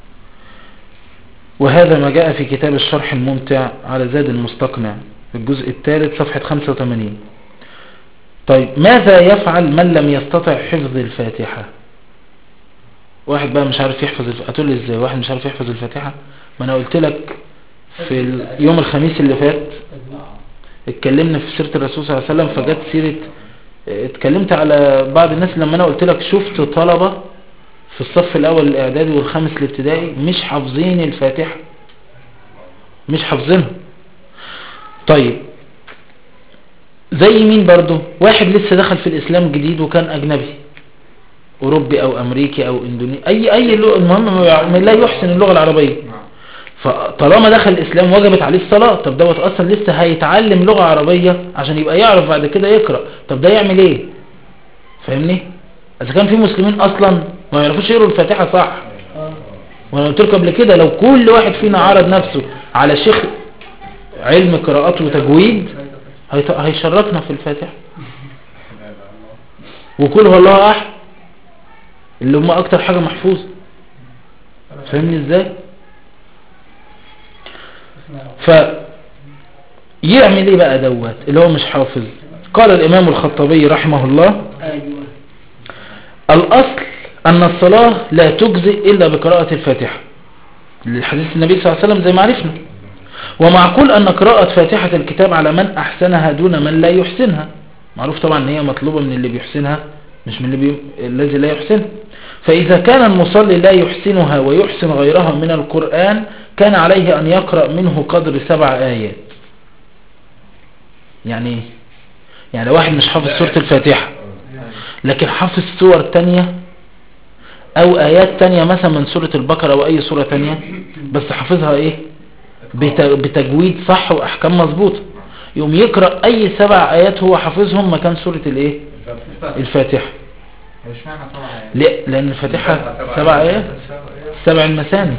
وهذا ما جاء في كتاب الشرح الممتع على زاد المستقنع في الجزء الثالث صفحة 85 طيب ماذا يفعل من لم يستطع حفظ الفاتحة واحد بقى مش عارف يحفظ الف... هتقول لي ازاي واحد مش عارف يحفظ الفاتحة ما انا قلت لك في ال- يوم الخميس اللي فات اتكلمنا في سيرة الرسول صلى الله عليه وسلم فجت سيرة اتكلمت على بعض الناس لما انا قلت لك شفت طلبة في الصف الاول الاعدادي والخامس الابتدائي مش حافظين الفاتحة مش حافظينها طيب زي مين برضو واحد لسه دخل في الاسلام جديد وكان اجنبي اوروبي او امريكي او اندونيسي اي اي لغة المهم ما يع- لا يحسن اللغة العربية فطالما دخل الاسلام وجبت عليه الصلاة طب دوت اصلا لسه هيتعلم لغة عربية عشان يبقى يعرف بعد كده يقرأ طب ده يعمل ايه فاهمني اذا كان في مسلمين اصلا ما يعرفوش يقروا الفاتحة صح وانا قلت لكم قبل كده لو كل واحد فينا عرض نفسه على شيخ علم قراءات وتجويد هيط- هيشرفنا في الفاتحة وكل هو الله احد اللي هم اكتر حاجة محفوظة فاهمني ازاي ف يعمل ايه بقى دوت اللي هو مش حافظ قال الامام الخطابي رحمه الله ايوه الأصل أن الصلاة لا تجزئ إلا بقراءة الفاتحة لحديث النبي صلى الله عليه وسلم زي ما عرفنا ومعقول أن قراءة فاتحة الكتاب على من أحسنها دون من لا يحسنها معروف طبعا أن هي مطلوبة من اللي بيحسنها مش من اللي بي... الذي لا يحسنها فإذا كان المصلي لا يحسنها ويحسن غيرها من القرآن كان عليه أن يقرأ منه قدر سبع آيات يعني إيه؟ يعني لو واحد مش حافظ سورة الفاتحة لكن حافظ سور تانية او ايات تانية مثلا من سورة البقرة او اي سورة تانية بس حافظها ايه بت- بتجويد صح واحكام مظبوطة يقوم يقرأ اي سبع ايات هو حافظهم مكان سورة الايه الفاتحة مش معنى طبعا يعني ليه؟ لان الفاتحة سبع ايات سبع المثاني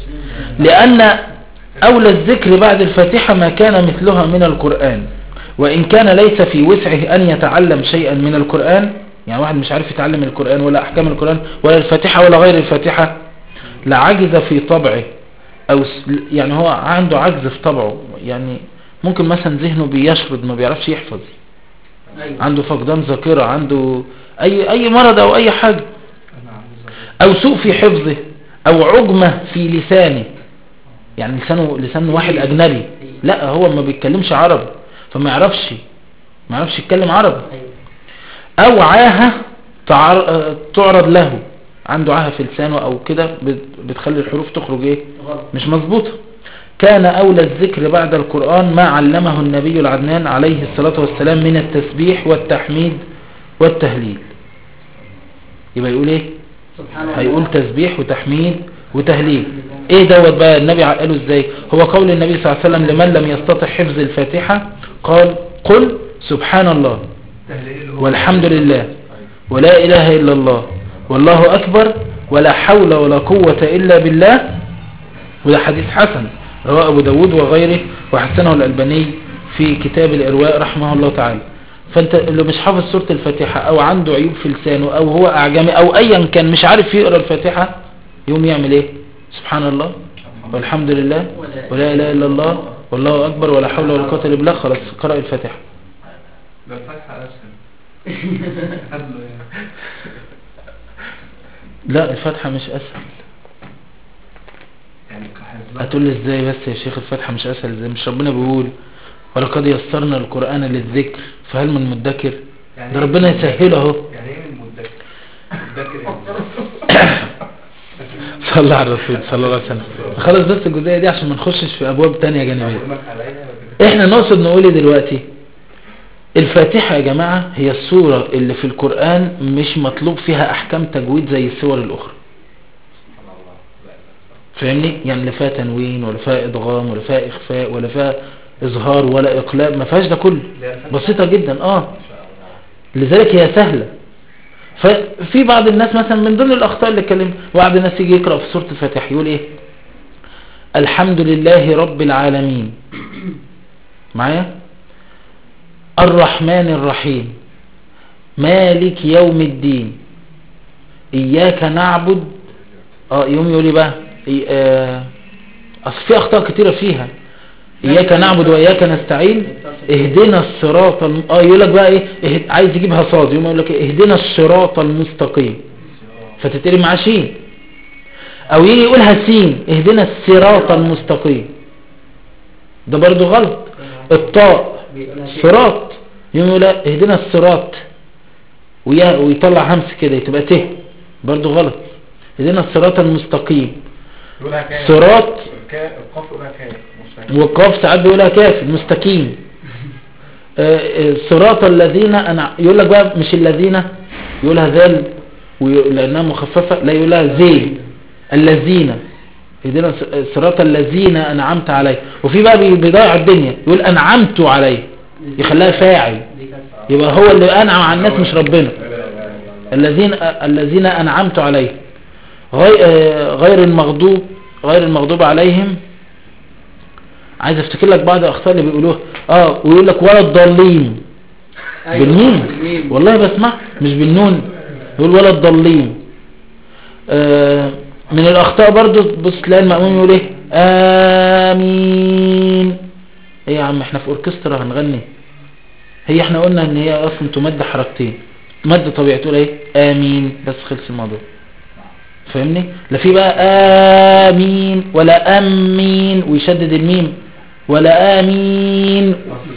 لأن أولى الذكر بعد الفاتحة ما كان مثلها من القرآن وإن كان ليس في وسعه أن يتعلم شيئا من القرآن يعني واحد مش عارف يتعلم القرآن ولا أحكام القرآن ولا الفاتحة ولا غير الفاتحة لعجز في طبعه أو س- يعني هو عنده عجز في طبعه يعني ممكن مثلا ذهنه بيشرد ما بيعرفش يحفظ ايوه عنده فقدان ذاكرة عنده أي, أي مرض أو أي حاجة او سوء في حفظه او عجمة في لسانه يعني لسانه لسان واحد اجنبي لا هو ما بيتكلمش عربي فما يعرفش ما يعرفش يتكلم عربي ايوه او عاهة تعر... آه، تعرض له عنده عاهة في لسانه او كده بت- بتخلي الحروف تخرج ايه غلط مش مظبوطة كان أولى الذكر بعد القرآن ما علمه النبي العدنان عليه الصلاة والسلام من التسبيح والتحميد والتهليل يبقى يقول ايه سبحان الله هيقول تسبيح وتحميد وتهليل ايه دوت بقى النبي قاله ازاي هو قول النبي صلى الله عليه وسلم لمن لم يستطع حفظ الفاتحة قال قل سبحان الله والحمد لله ولا اله الا الله والله اكبر ولا حول ولا قوة الا بالله وده حديث حسن رواه ابو داود وغيره وحسنه الالباني في كتاب الارواء رحمه الله تعالى فانت اللي مش حافظ سورة الفاتحة او عنده عيوب في لسانه او هو اعجمي او ايا كان مش عارف يقرأ الفاتحة يقوم يعمل ايه سبحان الله والحمد لله ولا اله الا الله والله اكبر ولا حول ولا قوة الا بالله خلاص قرأ الفاتحة ده الفتحة أسهل قبله يعني لا الفاتحة مش اسهل يعني كحفظ هتقول لي ازاي بس يا شيخ الفاتحة مش اسهل ازاي مش ربنا بيقول ولقد يسرنا القرآن للذكر فهل من مدكر يعني ده إيه ربنا من يسهله اهو يعني ايه من مدكر مدكر يعني صلى على الرسول صلى الله عليه وسلم خلاص بس الجزئية دي عشان ما نخشش في ابواب تانية جانبية أقولك عليا احنا نقصد نقول ايه دلوقتي الفاتحة يا جماعة هي السورة اللي في القرآن مش مطلوب فيها احكام تجويد زي السور الاخرى فاهمني يعني لا فيها تنوين ولا فيها ادغام ولا فيها اخفاء ولا فيها اظهار ولا اقلاب ما فيهاش ده كله بسيطة جدا اه لذلك هي سهلة ففي بعض الناس مثلا من ضمن الاخطاء اللي اتكلم بعض الناس يجي يقرأ في سورة الفاتحة يقول ايه الحمد لله رب العالمين معايا الرحمن الرحيم مالك يوم الدين إياك نعبد اه يوم يقول لي بقى إي- آه، أصل في أخطاء كتيرة فيها إياك نعبد وإياك نستعين اهدنا الصراط الم... اه يقول لك بقى ايه اهد... عايز يجيبها صاد يقوم يقول لك إيه؟ اهدنا الصراط المستقيم فتتقري مع شين او يجي يقولها سين اهدنا الصراط المستقيم ده برضو غلط الطاء صراط يوم يقول لا، اهدنا الصراط ويا- ويطلع همس كده تبقى ته برضو غلط اهدنا الصراط المستقيم يقولها كام صراط كا- القاف يقولها كام مستقيم والقاف ساعات بيقولها كاف المستقيم آه، آه، صراط الذين أنا يقول لك بقى مش الذين يقولها ذال وي- لأنها مخففة لا يقولها زي الذين اهدنا ص- صراط الذين أنعمت عليه وفي بقى بي- بيضيع الدنيا يقول أنعمت عليه يخليها فاعل دي كسر يبقى هو اللي أنعم على الناس مش ربنا الذين الذين أنعمت عليهم غير, آه، غير المغضوب غير المغضوب عليهم عايز افتكر لك بعض الاخطاء اللي بيقولوها اه ويقول لك ولا الضالين أيوة، بالميم بالميم. والله بسمع مش بالنون يقول ولا الضالين آه من الاخطاء برضو بص تلاقي المأموم يقول ايه امين ايه يا عم احنا في اوركسترا هنغني هي احنا قلنا ان هي اصلا تمد حركتين مد طبيعي تقول ايه امين بس خلص الموضوع فاهمني لا في بقى امين ولا امين ويشدد الميم ولا امين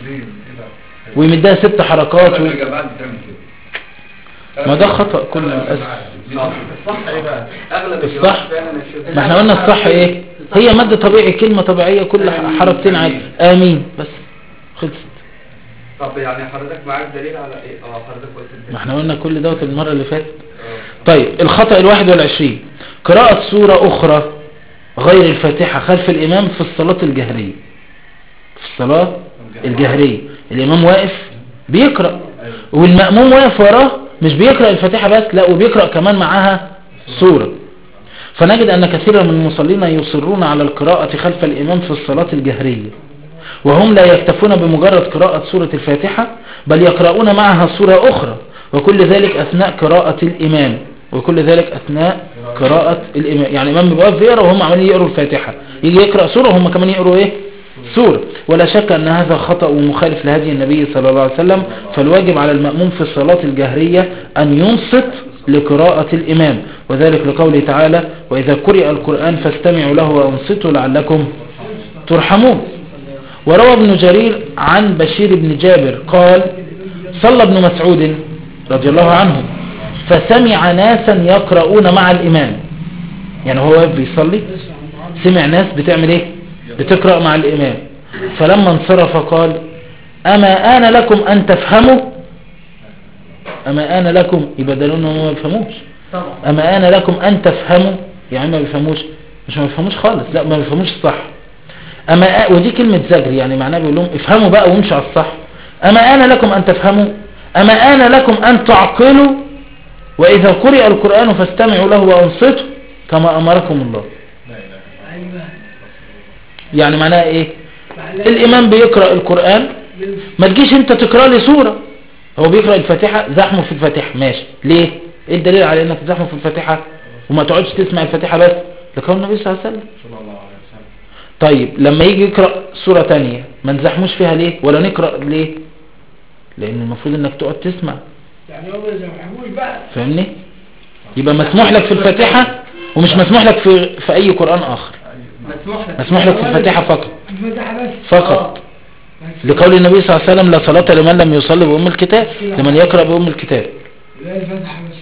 ويمدها ست حركات و... الجماعات بتعمل كده ما ده خطأ كل للأسف الصح ايه بقى اغلب الصح. الجماعات فعلا الشيخ ما احنا قلنا الصح ايه هي مد طبيعي كلمة طبيعية كل ح- حركتين عادي امين بس خلصت طب يعني حضرتك معاك دليل على ايه اه حضرتك قلت ما الدليل. احنا قلنا كل دوت المرة اللي فاتت آه. طيب الخطأ الواحد والعشرين قراءة سورة أخرى غير الفاتحة خلف الإمام في الصلاة الجهرية في الصلاة الجهرية الإمام واقف بيقرأ والمأموم واقف وراه مش بيقرأ الفاتحة بس لا وبيقرأ كمان معاها سورة فنجد أن كثيرا من المصلين يصرون على القراءة خلف الإمام في الصلاة الجهرية وهم لا يكتفون بمجرد قراءة سورة الفاتحة بل يقرؤون معها سورة أخرى وكل ذلك أثناء قراءة الإمام وكل ذلك أثناء قراءة الإمام يعني الإمام بيبقى واقف يقرأ وهم عمالين يقروا الفاتحة يجي يقرأ سورة وهم كمان يقروا إيه سورة ولا شك أن هذا خطأ ومخالف لهدي النبي صلى الله عليه وسلم فالواجب على المأموم في الصلاة الجهرية أن ينصت لقراءة الإمام وذلك لقوله تعالى وإذا قرئ القرآن فاستمعوا له وأنصتوا لعلكم ترحمون وروى ابن جرير عن بشير بن جابر قال صلى ابن مسعود رضي الله عنه فسمع ناسا يقرؤون مع الإمام يعني هو واقف بيصلي سمع ناس بتعمل ايه بتقرأ مع الإمام فلما انصرف قال أما آن لكم أن تفهموا أما آن لكم يبقى دليل انهم ما بيفهموش طبعا أما آن لكم أن تفهموا يعني ما بيفهموش مش ما بيفهموش خالص لا ما بيفهموش الصح أما آ... ودي كلمة زجر يعني معناها بيقول لهم افهموا بقى وامشوا على الصح أما آن لكم أن تفهموا أما آن لكم أن تعقلوا وإذا قرئ القرآن فاستمعوا له وأنصتوا كما أمركم الله ايوه يعني معناها إيه معلش. الإمام بيقرأ القرآن بال- ما تجيش انت تقرأ لي سورة هو بيقرأ الفاتحة زحمه في الفاتحة ماشي ليه ايه الدليل على انك تزحمه في الفاتحة وما تقعدش تسمع الفاتحة بس لقول النبي صلى الله عليه وسلم صلى الله عليه وسلم طيب لما يجي يقرأ سورة تانية ما نزحموش فيها ليه ولا نقرأ ليه لان المفروض انك تقعد تسمع يعني هو ما يزوحوش بقى فاهمني يبقى مسموح لك في الفاتحة ومش مسموح لك في, في اي قرآن اخر مسموح لك مسموح لك في الفاتحة فقط الفتحة بس فقط بس. لقول النبي صلى الله عليه وسلم لا صلاة لمن لم يصلي بأم الكتاب لمن يقرأ بأم الكتاب لا الفتحة بس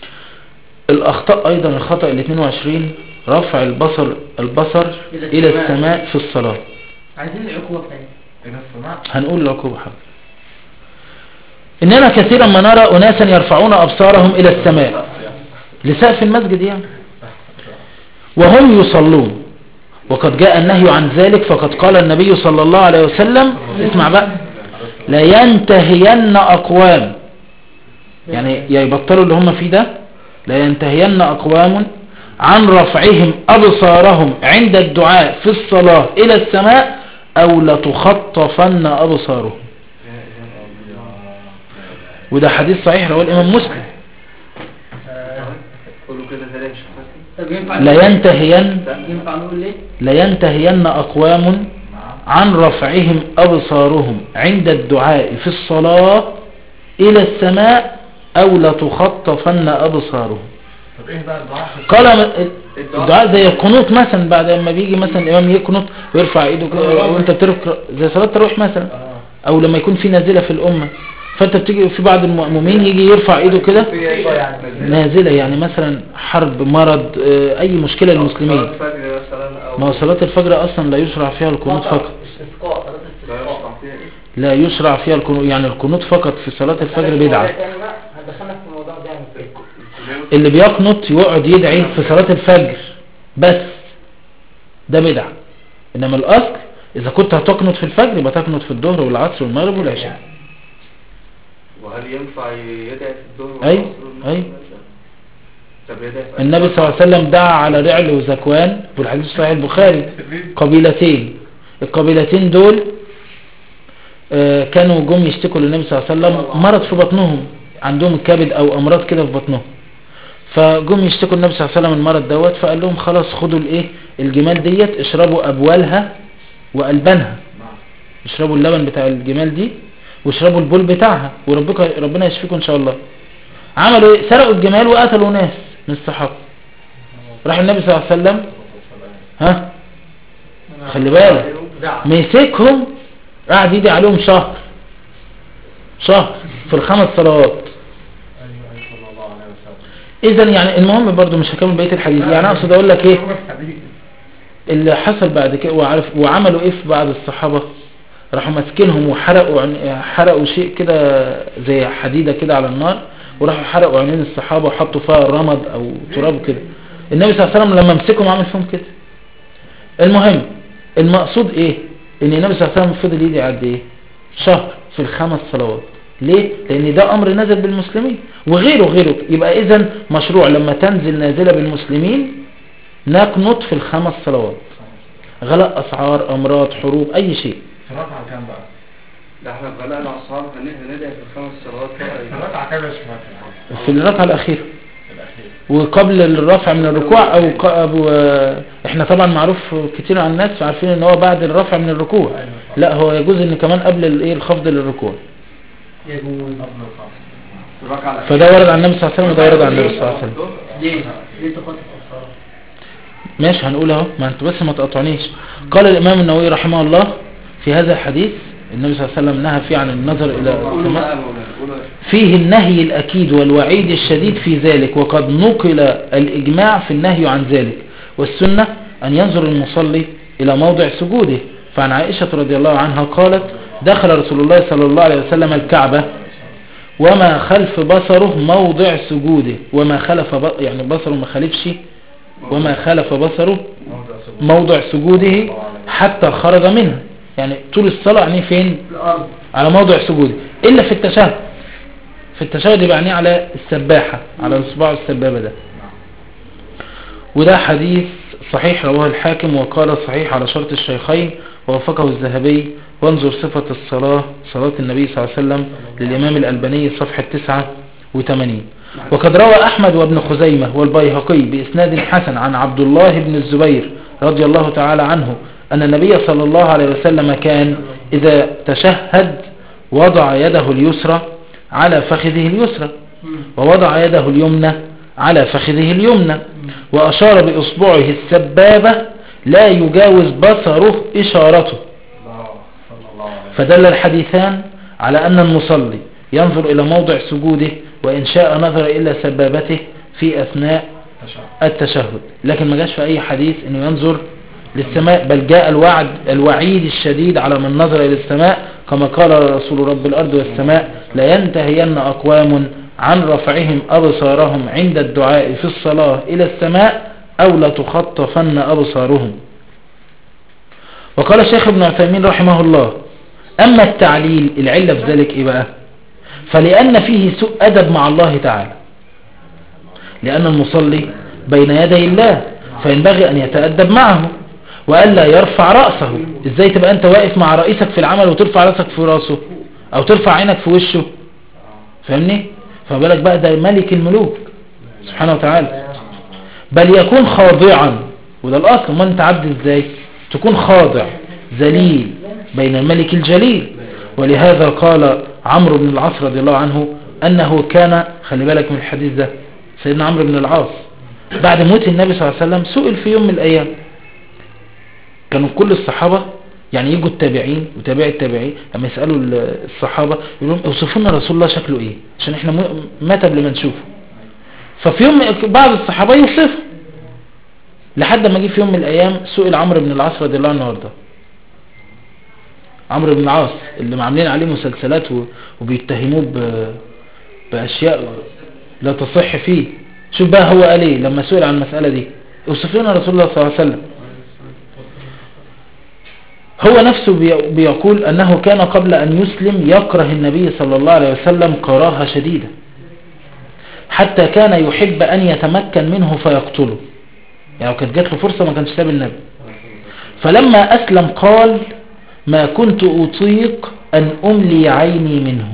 الأخطاء أيضا الخطأ ال 22 رفع البصر البصر إلى السماء في الصلاة عايزين العقوبة بتاعتها إذا السماء هنقول العقوبة حاجة إننا كثيرا ما نرى أناسا يرفعون أبصارهم إلى السماء لسقف المسجد يعني وهم يصلون وقد جاء النهي عن ذلك فقد قال النبي صلى الله عليه وسلم اسمع بقى لا ينتهين أقوام يعني يا يبطلوا اللي هم فيه ده لا ينتهين أقوام عن رفعهم أبصارهم عند الدعاء في الصلاة إلى السماء أو لتخطفن أبصارهم وده حديث صحيح رواه الإمام مسلم قولوا كده ثلاثة طب ينفع لا ينتهين ينفع نقول ليه لا ينتهين أقوام عن رفعهم أبصارهم عند الدعاء في الصلاة إلى السماء أو لتخطفن أبصارهم طب ايه بقى الدعاء في قال م- الدعاء زي القنوت مثلا بعد ما بيجي مثلا الإمام يقنط ويرفع إيده كده وانت بتقرأ زي صلاة التراويح مثلا آه. أو لما يكون في نازلة في الأمة فانت بتيجي في بعض المؤمنين يجي يرفع إيده كده في ايه يعني نازلة يعني مثلا حرب مرض آه، أي مشكلة للمسلمين الفجر مثلا او ما هو صلاة الفجر أصلا لا يشرع فيها القنوت فقط استسقاء صلاة لا استسقاء يشرع فيها ايه لا يشرع فيها القنوت يعني القنوت فقط في صلاة الفجر بدعة هدخلنا في الموضوع ده يعني كده اللي بيقنط يقعد يدعي في صلاة الفجر بس ده بدعة انما الاصل اذا كنت هتقنط في الفجر يبقى تقنط في الظهر والعصر والمغرب والعشاء وهل ينفع يدعي في الظهر أي، والعصر والمغرب أي. والعشاء؟ طب يدعي في النبي صلى الله عليه وسلم دعا على رعل وزكوان في الحديث صحيح البخاري قبيلتين القبيلتين دول آه، كانوا جم يشتكوا للنبي صلى الله عليه وسلم مرض في بطنهم عندهم الكبد او امراض كده في بطنهم فجم يشتكوا النبي صلى الله عليه وسلم المرض دوت فقال لهم خلاص خدوا الايه الجمال ديت اشربوا ابوالها والبانها اشربوا اللبن بتاع الجمال دي واشربوا البول بتاعها وربك ربنا يشفيكم ان شاء الله عملوا ايه سرقوا الجمال وقتلوا ناس من الصحابه راح النبي صلى الله عليه وسلم ها خلي بالك مسكهم قعد يدي عليهم شهر شهر في الخمس صلوات ايوه ايوه صلى الله عليه وسلم اذا يعني المهم برضو مش هكمل بقيه الحديث يعني اقصد اقول لك ايه اللي حصل بعد كده وعارف وعملوا ايه في بعض الصحابه راحوا ماسكينهم وحرقوا عن- حرقوا شيء كده زي حديده كده على النار وراحوا حرقوا عينين الصحابه وحطوا فيها رمد او تراب كده النبي صلى الله عليه وسلم لما مسكهم عمل فيهم كده المهم المقصود ايه ان النبي صلى الله عليه وسلم فضل يدعي قد ايه شهر في الخمس صلوات ليه لان ده امر نزل بالمسلمين وغيره غيره يبقى اذا مشروع لما تنزل نازله بالمسلمين نقنط في الخمس صلوات غلاء اسعار امراض حروب اي شيء في ركعة كام بقى؟ ده احنا في غلاء الاسعار هن- هندعي في الخمس صلوات في بقى ركعة كام يا شيخ في الركعه الاخيره الأخير وقبل الرفع من الركوع او ق- أو احنا طبعا معروف كتير عن الناس عارفين ان هو بعد الرفع من الركوع لا هو يجوز ان كمان قبل الايه الخفض للركوع يجوز قبل الخمس في الركعة الأخيرة. فده ورد عن النبي صلى الله عليه وسلم وده ورد عن النبي صلى الله عليه وسلم ليه؟ ليه تخطط الصلاة؟ ماشي هنقول اهو ما انتوا بس ما تقطعنيش قال الامام النووي رحمه الله في هذا الحديث النبي صلى الله عليه وسلم نهى فيه عن النظر الى قولوا السماء بقى يا مولانا قولوا فيه النهي الأكيد والوعيد الشديد في ذلك وقد نقل الإجماع في النهي عن ذلك والسنة أن ينظر المصلي إلى موضع سجوده فعن عائشة رضي الله عنها قالت دخل رسول الله صلى الله عليه وسلم الكعبة وما خلف بصره موضع سجوده وما خلف ب... يعني بصره ما خلفش وما خلف بصره موضع سجود موضع سجوده حتى خرج منها يعني طول الصلاة يعني فين في الأرض على موضع سجوده إلا في التشهد في التشهد يبقى يعني على السباحة على اصبعه السبابة ده وده حديث صحيح رواه الحاكم وقال صحيح على شرط الشيخين ووافقه الذهبي وانظر صفة الصلاة صلاة النبي صلى الله عليه وسلم للإمام الألباني صفحة 89 وقد روى أحمد وابن خزيمة والبيهقي بإسناد حسن عن عبد الله بن الزبير رضي الله تعالى عنه أن النبي صلى الله عليه وسلم كان إذا تشهد وضع يده اليسرى على فخذه اليسرى ووضع يده اليمنى على فخذه اليمنى وأشار بإصبعه السبابة لا يجاوز بصره إشارته الله صلى الله عليه وسلم فدل الحديثان على أن المصلي ينظر إلى موضع سجوده وإن شاء نظر إلى سبابته في أثناء تشهد التشهد لكن ما جاش في أي حديث أنه ينظر للسماء بل جاء الوعد الوعيد الشديد على من نظر إلى السماء كما قال رسول رب الأرض والسماء لا ينتهين أقوام عن رفعهم أبصارهم عند الدعاء في الصلاة إلى السماء أو لتخطفن أبصارهم وقال الشيخ ابن عثيمين رحمه الله أما التعليل العلة في ذلك إيه بقى فلأن فيه سوء أدب مع الله تعالى لأن المصلي بين يدي الله فينبغي أن يتأدب معه وألا يرفع رأسه إزاي تبقى أنت واقف مع رئيسك في العمل وترفع رأسك في رأسه أو ترفع عينك في وشه فاهمني فبالك بقى ده ملك الملوك سبحانه وتعالى بل يكون خاضعا وده الأصل ما انت عبد ازاي تكون خاضع ذليل بين الملك الجليل ولهذا قال عمرو بن العاص رضي الله عنه أنه كان خلي بالك من الحديث ده سيدنا عمرو بن العاص بعد موت النبي صلى الله عليه وسلم سئل في يوم من الأيام كانوا كل الصحابة يعني يجوا التابعين وتابع التابعين لما يسألوا الصحابة يقولون اوصفوا لنا رسول الله شكله ايه عشان احنا م- مات قبل ما نشوفه ففي يوم بعض الصحابة يوصفه لحد ما جه في يوم من الايام سئل عمرو بن العاص رضي الله عنه وارضاه عمرو بن العاص اللي عاملين عليه مسلسلات و- وبيتهموه ب- باشياء لا تصح فيه شوف بقى هو قال ايه لما سئل عن المسألة دي اوصف لنا رسول الله صلى الله عليه وسلم هو نفسه بي- بيقول أنه كان قبل أن يسلم يكره النبي صلى الله عليه وسلم كراهة شديدة حتى كان يحب أن يتمكن منه فيقتله يعني لو كانت جات له فرصة ما كانش ساب النبي فلما أسلم قال ما كنت أطيق أن أملي عيني منه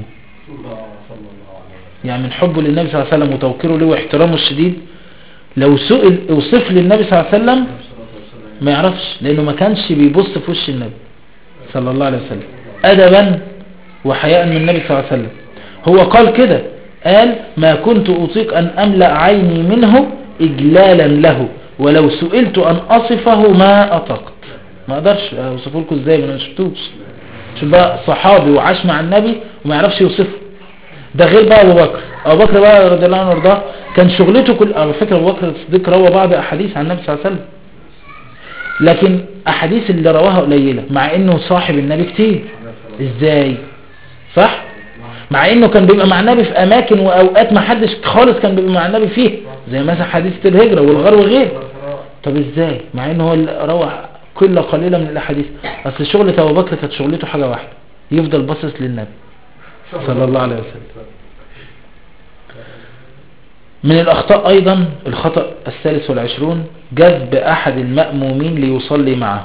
يعني من حبه للنبي صلى الله عليه وسلم وتوقيره له واحترامه الشديد لو سئل اوصف للنبي صلى الله عليه وسلم ما يعرفش لانه ما كانش بيبص في وش النبي صلى الله عليه وسلم ادبا وحياء من النبي صلى الله عليه وسلم هو قال كده قال ما كنت اطيق ان املا عيني منه اجلالا له ولو سئلت ان اصفه ما اطقت ما اقدرش اوصفه لكم ازاي ما انا ما شفتوش شوف بقى صحابي وعاش مع النبي وما يعرفش يوصفه ده غير بقى ابو بكر ابو بكر بقى رضي الله عنه وارضاه كان شغلته كل على فكره ابو بكر الصديق روى بعض احاديث عن النبي صلى الله عليه وسلم لكن احاديث اللي رواها قليله مع انه صاحب النبي كتير ازاي صح مع انه كان بيبقى مع النبي في اماكن واوقات ما حدش خالص كان بيبقى مع النبي فيه زي مثلا حديثه الهجره والغار وغيره طب ازاي مع انه هو اللي روى كل قليله من الاحاديث اصل شغله ابو بكر كانت شغلته حاجه واحده يفضل باصص للنبي صلى الله عليه وسلم من الأخطاء أيضا الخطأ الثالث والعشرون جذب أحد المأمومين ليصلي معه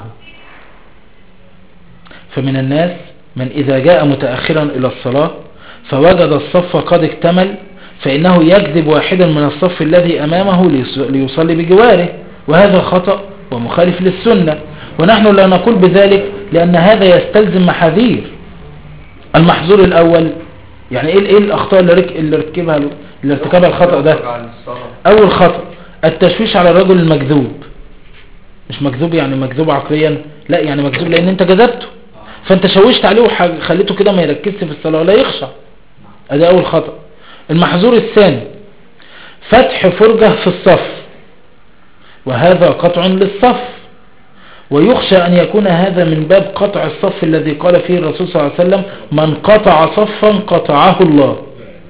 فمن الناس من إذا جاء متأخرا إلى الصلاة فوجد الصف قد اكتمل فإنه يجذب واحدا من الصف الذي أمامه ليص- ليصلي بجواره وهذا خطأ ومخالف للسنة ونحن لا نقول بذلك لأن هذا يستلزم محاذير المحظور الأول يعني إيه إيه الأخطاء اللي, رك... اللي ركبها اللي ارتكبها الخطأ ده عن الصلاة أول خطأ التشويش على الرجل المكذوب مش مكذوب يعني مكذوب عقليا لا يعني مكذوب لأن أنت جذبته فأنت شوشت عليه وخليته كده ما يركزش في الصلاة ولا يخشع ادي أول خطأ المحظور الثاني فتح فرجة في الصف وهذا قطع للصف ويخشى أن يكون هذا من باب قطع الصف الذي قال فيه الرسول صلى الله عليه وسلم من قطع صفا قطعه الله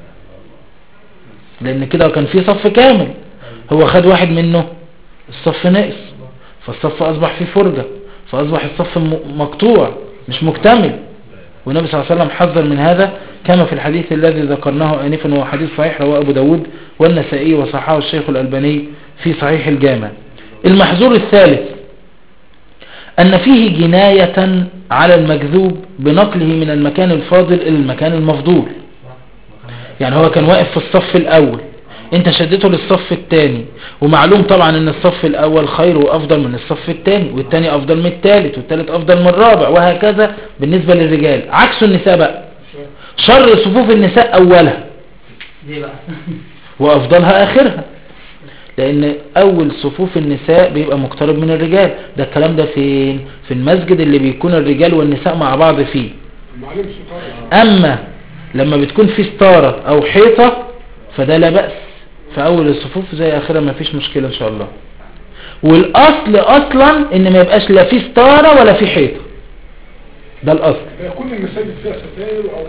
لأن كده كان في صف كامل هو خد واحد منه الصف نقص فالصف أصبح فيه فرجة فأصبح الصف م- مقطوع مش مكتمل والنبي صلى الله عليه وسلم حذر من هذا كما في الحديث الذي ذكرناه آنفا وهو حديث صحيح رواه أبو داود والنسائي وصححه الشيخ الألباني في صحيح الجامع المحظور الثالث أن فيه جناية على المكذوب بنقله من المكان الفاضل إلى المكان المفضول يعني هو كان واقف في الصف الأول انت شدته للصف الثاني ومعلوم طبعا ان الصف الاول خير وافضل من الصف الثاني والثاني افضل من الثالث والثالث افضل من الرابع وهكذا بالنسبة للرجال عكس النساء بقى شر صفوف النساء اولها ليه بقى وافضلها اخرها لان اول صفوف النساء بيبقى مقترب من الرجال ده الكلام ده فين في المسجد اللي بيكون الرجال والنساء مع بعض فيه معلم ستارة اما لما بتكون في ستارة او حيطة فده لا بأس في اول الصفوف زي اخرها ما فيش مشكلة ان شاء الله والاصل اصلا ان ما يبقاش لا في ستارة ولا في حيطة ده الاصل يكون المساجد فيها ستاير او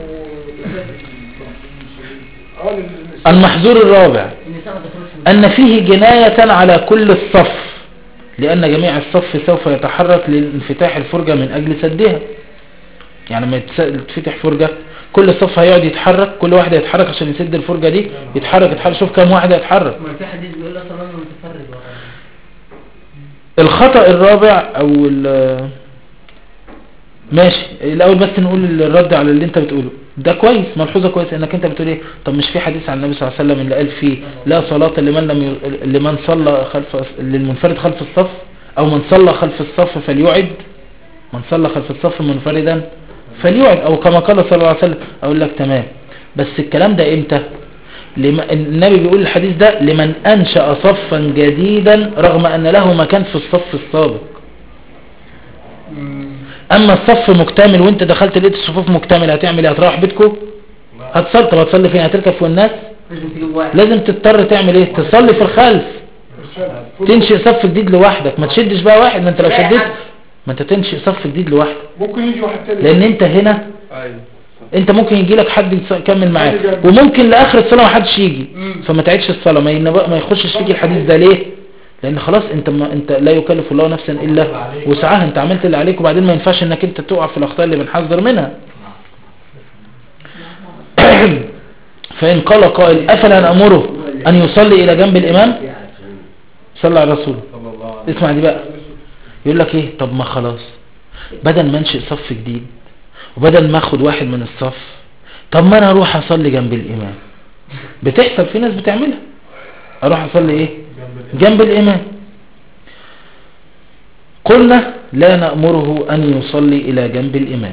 اه للمساجد المحظور الرابع النساء ما تدخلش أن فيه جناية على كل الصف لأن جميع الصف سوف يتحرك لانفتاح الفرجة من أجل سدها يعني لما يتس- تفتح فرجة كل الصف هيقعد يتحرك كل واحد يتحرك عشان يسد الفرجة دي يتحرك يتحرك شوف كم واحد يتحرك ما في حديث بيقول لك صلاه متفرد وغيره. الخطأ الرابع أو ال- ماشي الأول بس نقول الرد على اللي انت بتقوله ده كويس ملحوظة كويس انك انت بتقول ايه طب مش في حديث عن النبي صلى الله عليه وسلم اللي قال فيه لا صلاة لمن لم ي... لمن صلى خلف للمنفرد خلف الصف او من صلى خلف الصف فليعد من صلى خلف الصف منفردا فليعد او كما قال صلى الله عليه وسلم اقول لك تمام بس الكلام ده امتى لم... النبي بيقول الحديث ده لمن انشأ صفا جديدا رغم ان له مكان في الصف السابق اما الصف مكتمل وانت دخلت لقيت الصفوف مكتمله هتعمل ايه هتروح بيتكم هتصلي طب هتصلي فين هتركب في الناس لازم تجيب واحد لازم تضطر تعمل ايه تصلي في الخلف تنشئ صف جديد لوحدك ما تشدش بقى واحد ما انت لو شديت ما انت تنشئ صف جديد لوحدك ممكن يجي واحد تاني لان انت هنا ايوه انت ممكن يجي لك حد يص- يكمل معاك وممكن لاخر الصلاه ما حدش يجي فما تعيدش الصلاه ما ينب- ما يخشش فيك الحديث ده ليه لان خلاص انت ما انت لا يكلف الله نفسا الا وسعها انت عملت اللي عليك وبعدين ما ينفعش انك انت تقع في الاخطاء اللي بنحذر منها فان قال قائل افلا نامره ان يصلي الى جنب الامام صلى على الرسول صلى الله عليه اسمع دي بقى يقول لك ايه طب ما خلاص بدل ما انشئ صف جديد وبدل ما اخد واحد من الصف طب ما انا اروح اصلي جنب الامام بتحصل في ناس بتعملها اروح اصلي ايه جنب الامام قلنا لا نأمره ان يصلي الى جنب الامام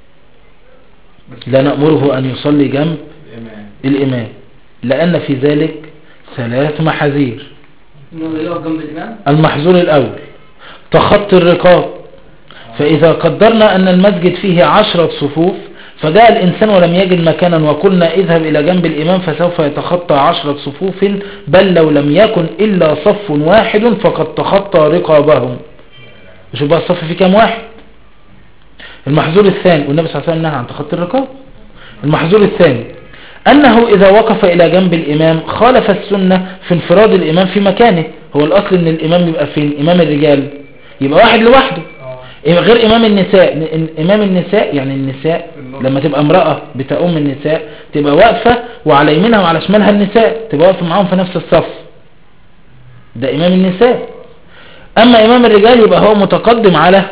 لا نأمره ان يصلي جنب الامام الامام لان في ذلك ثلاث محاذير انه يقف جنب الامام المحظور الأول تخطي الرقاب فإذا قدرنا أن المسجد فيه عشرة صفوف فجاء الإنسان ولم يجد مكانا وقلنا اذهب إلى جنب الإمام فسوف يتخطى عشرة صفوف بل لو لم يكن إلا صف واحد فقد تخطى رقابهم شوف بقى الصف فيه كام واحد المحظور الثاني والنبي صلى الله عليه وسلم نهى عن تخطي الرقاب المحظور الثاني أنه إذا وقف إلى جنب الإمام خالف السنة في انفراد الإمام في مكانه هو الأصل أن الإمام يبقى فين إمام الرجال يبقى واحد لوحده يبقى غير إمام النساء ن- إمام النساء يعني النساء لما تبقى امرأة بتأم النساء تبقى واقفة وعلى يمينها وعلى شمالها النساء تبقى واقفة معاهم في نفس الصف ده إمام النساء أما إمام الرجال يبقى هو متقدم على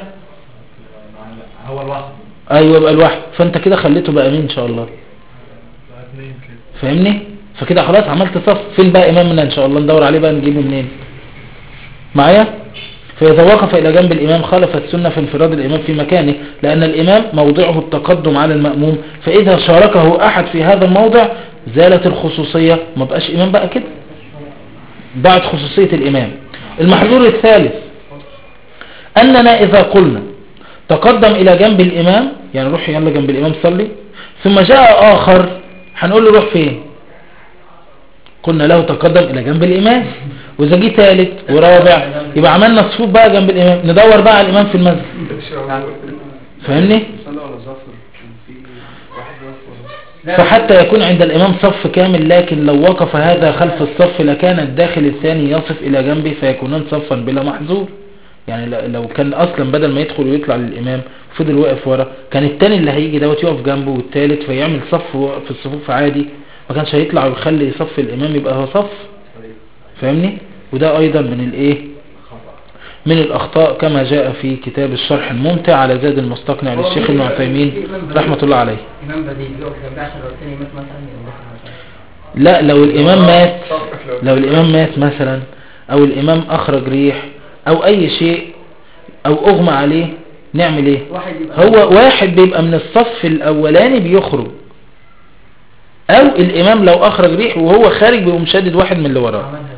هو لوحده أيوة يبقى الواحد فأنت كده خليته بقى مين إن شاء الله اثنين كده فاهمني فكده خلاص عملت صف فين بقى امامنا ان شاء الله ندور عليه بقى نجيبه منين معايا فإذا وقف إلى جنب الإمام خالف السنة في انفراد الإمام في مكانه لأن الإمام موضعه التقدم على المأموم فإذا شاركه أحد في هذا الموضع زالت الخصوصية ما بقاش إمام بقى كده ضاعت خصوصية الإمام المحظور الثالث أننا إذا قلنا تقدم إلى جنب الإمام يعني روح يلا جنب الإمام صلي ثم جاء آخر هنقول له روح فين قلنا له تقدم إلى جنب الإمام وإذا جه ثالث ورابع يبقى عملنا صفوف بقى جنب الإمام ندور بقى على الإمام في المسجد فاهمني صلى ولا ظفر في واحد ولا فحتى يكون عند الإمام صف كامل لكن لو وقف هذا خلف الصف لكان الداخل الثاني يصف إلى جنبه فيكونان صفا بلا محظور يعني ل- لو كان أصلا بدل ما يدخل ويطلع للإمام فضل واقف ورا كان التاني اللي هيجي دوت يقف جنبه والتالت فيعمل صف و- في الصفوف عادي ما كانش هيطلع ويخلي صف الإمام يبقى هو صف فاهمني وده أيضا من الإيه من الأخطاء كما جاء في كتاب الشرح الممتع على زاد المستقنع للشيخ ابن عثيمين رحمة الله عليه امام بديل يقف جنب 10 لو الثاني مات مثلا يقوم داخل مثلا لا لو الإمام مات لو الإمام مات مثلا أو الإمام أخرج ريح أو أي شيء أو أغمى عليه نعمل إيه واحد يبقى هو واحد بيبقى من الصف الأولاني بيخرج أو الإمام لو أخرج ريح وهو خارج بيقوم شادد واحد من اللي وراه عملها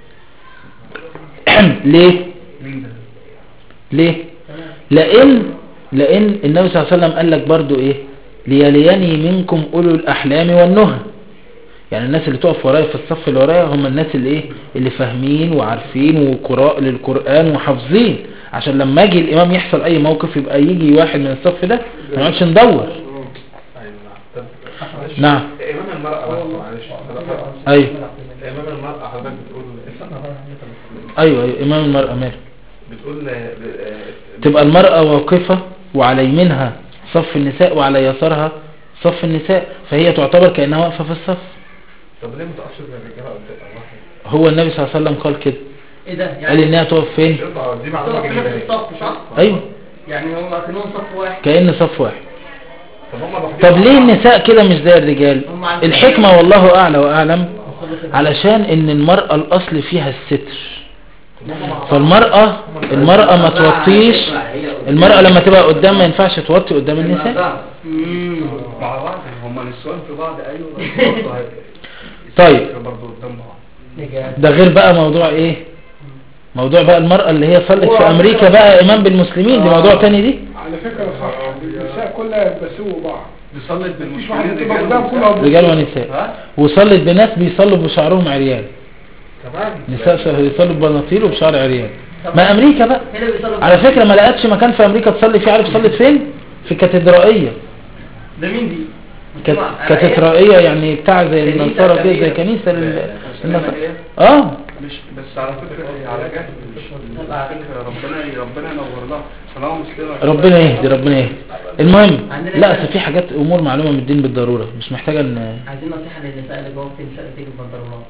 ليه مين ده؟ ليه لأن لأن النبي صلى الله عليه وسلم قال لك برضو إيه ليليني منكم أولو الأحلام والنهى يعني الناس اللي تقف ورايا في الصف اللي ورايا هم الناس اللي ايه اللي فاهمين وعارفين وقراء للقرآن وحافظين عشان لما اجي الامام يحصل اي موقف يبقى يجي واحد من الصف ده ما نقعدش ندور ايوه نعم طب معلش. نعم امام المرأة بس معلش ايوه امام المرأة حضرتك بتقول ايوه ايوه امام المرأة ماله بتقول آه، تبقى المرأة واقفة وعلى يمينها صف النساء وعلى يسارها صف النساء فهي تعتبر كأنها واقفة في الصف طب ليه متأثر بالرجالة قد واحد هو النبي صلى الله عليه وسلم قال كده ايه ده قال يعني انها تقف فين يطلع دي معلومة تقف في نفس جديدة الصف صح؟ ايوه يعني هم كانهم صف واحد كأن صف واحد طب هم لوحدهم طب ليه النساء كده مش زي الرجال هم عارفين. الحكمة والله اعلى واعلم علشان ان المرأة الاصل فيها الستر فالمرأة المرأة ما توطيش المرأة لما تبقى قدام ما ينفعش توطي قدام النساء امم مع بعض هم نسوان في بعض ايوه برضه هي- طيب برضه قدام بعض ده غير بقى موضوع ايه موضوع بقى المرأة اللي هي صلت في امريكا بقى امام بالمسلمين دي موضوع تاني دي على فكرة صح النساء كلها بيسووا بعض بيصلي مفيش واحدة بالمسلمين تبقى رجال قدام ونساء. كلها رجال ونساء ها؟ وصلت بناس بيصلوا بشعرهم عريان كمان نساء ش- يصلوا ببناطيل وبشعر عريان ما امريكا بقى هنا بيصلوا على فكرة ما لقتش مكان في امريكا تصلي فيه عارف صلت فين في كاتدرائية ده مين دي؟ كات- أنا كاتدرائية يعني بتاع زي كنيسة النصارى كده زي كبيرة. كنيسة ال- في النصارى اسكندرية. اه مش بس على فكرة هي على جهل مش مش على فكرة ربنا ربنا ينور لها طالما مسلمة ربنا يهدي ربنا يهدي المهم عندنا لا هنا- اصل في حاجات امور معلومة من الدين بالضرورة مش محتاجة ان عايزين نصيحة للنساء اللي جوه بتنشأ تيجي ببنطلونات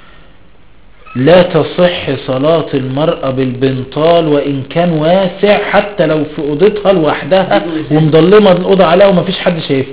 لا تصح صلاة المرأة بالبنطال وإن كان واسع حتى لو في أوضتها لوحدها ومضلمة الأوضة عليها ومفيش حد شايفها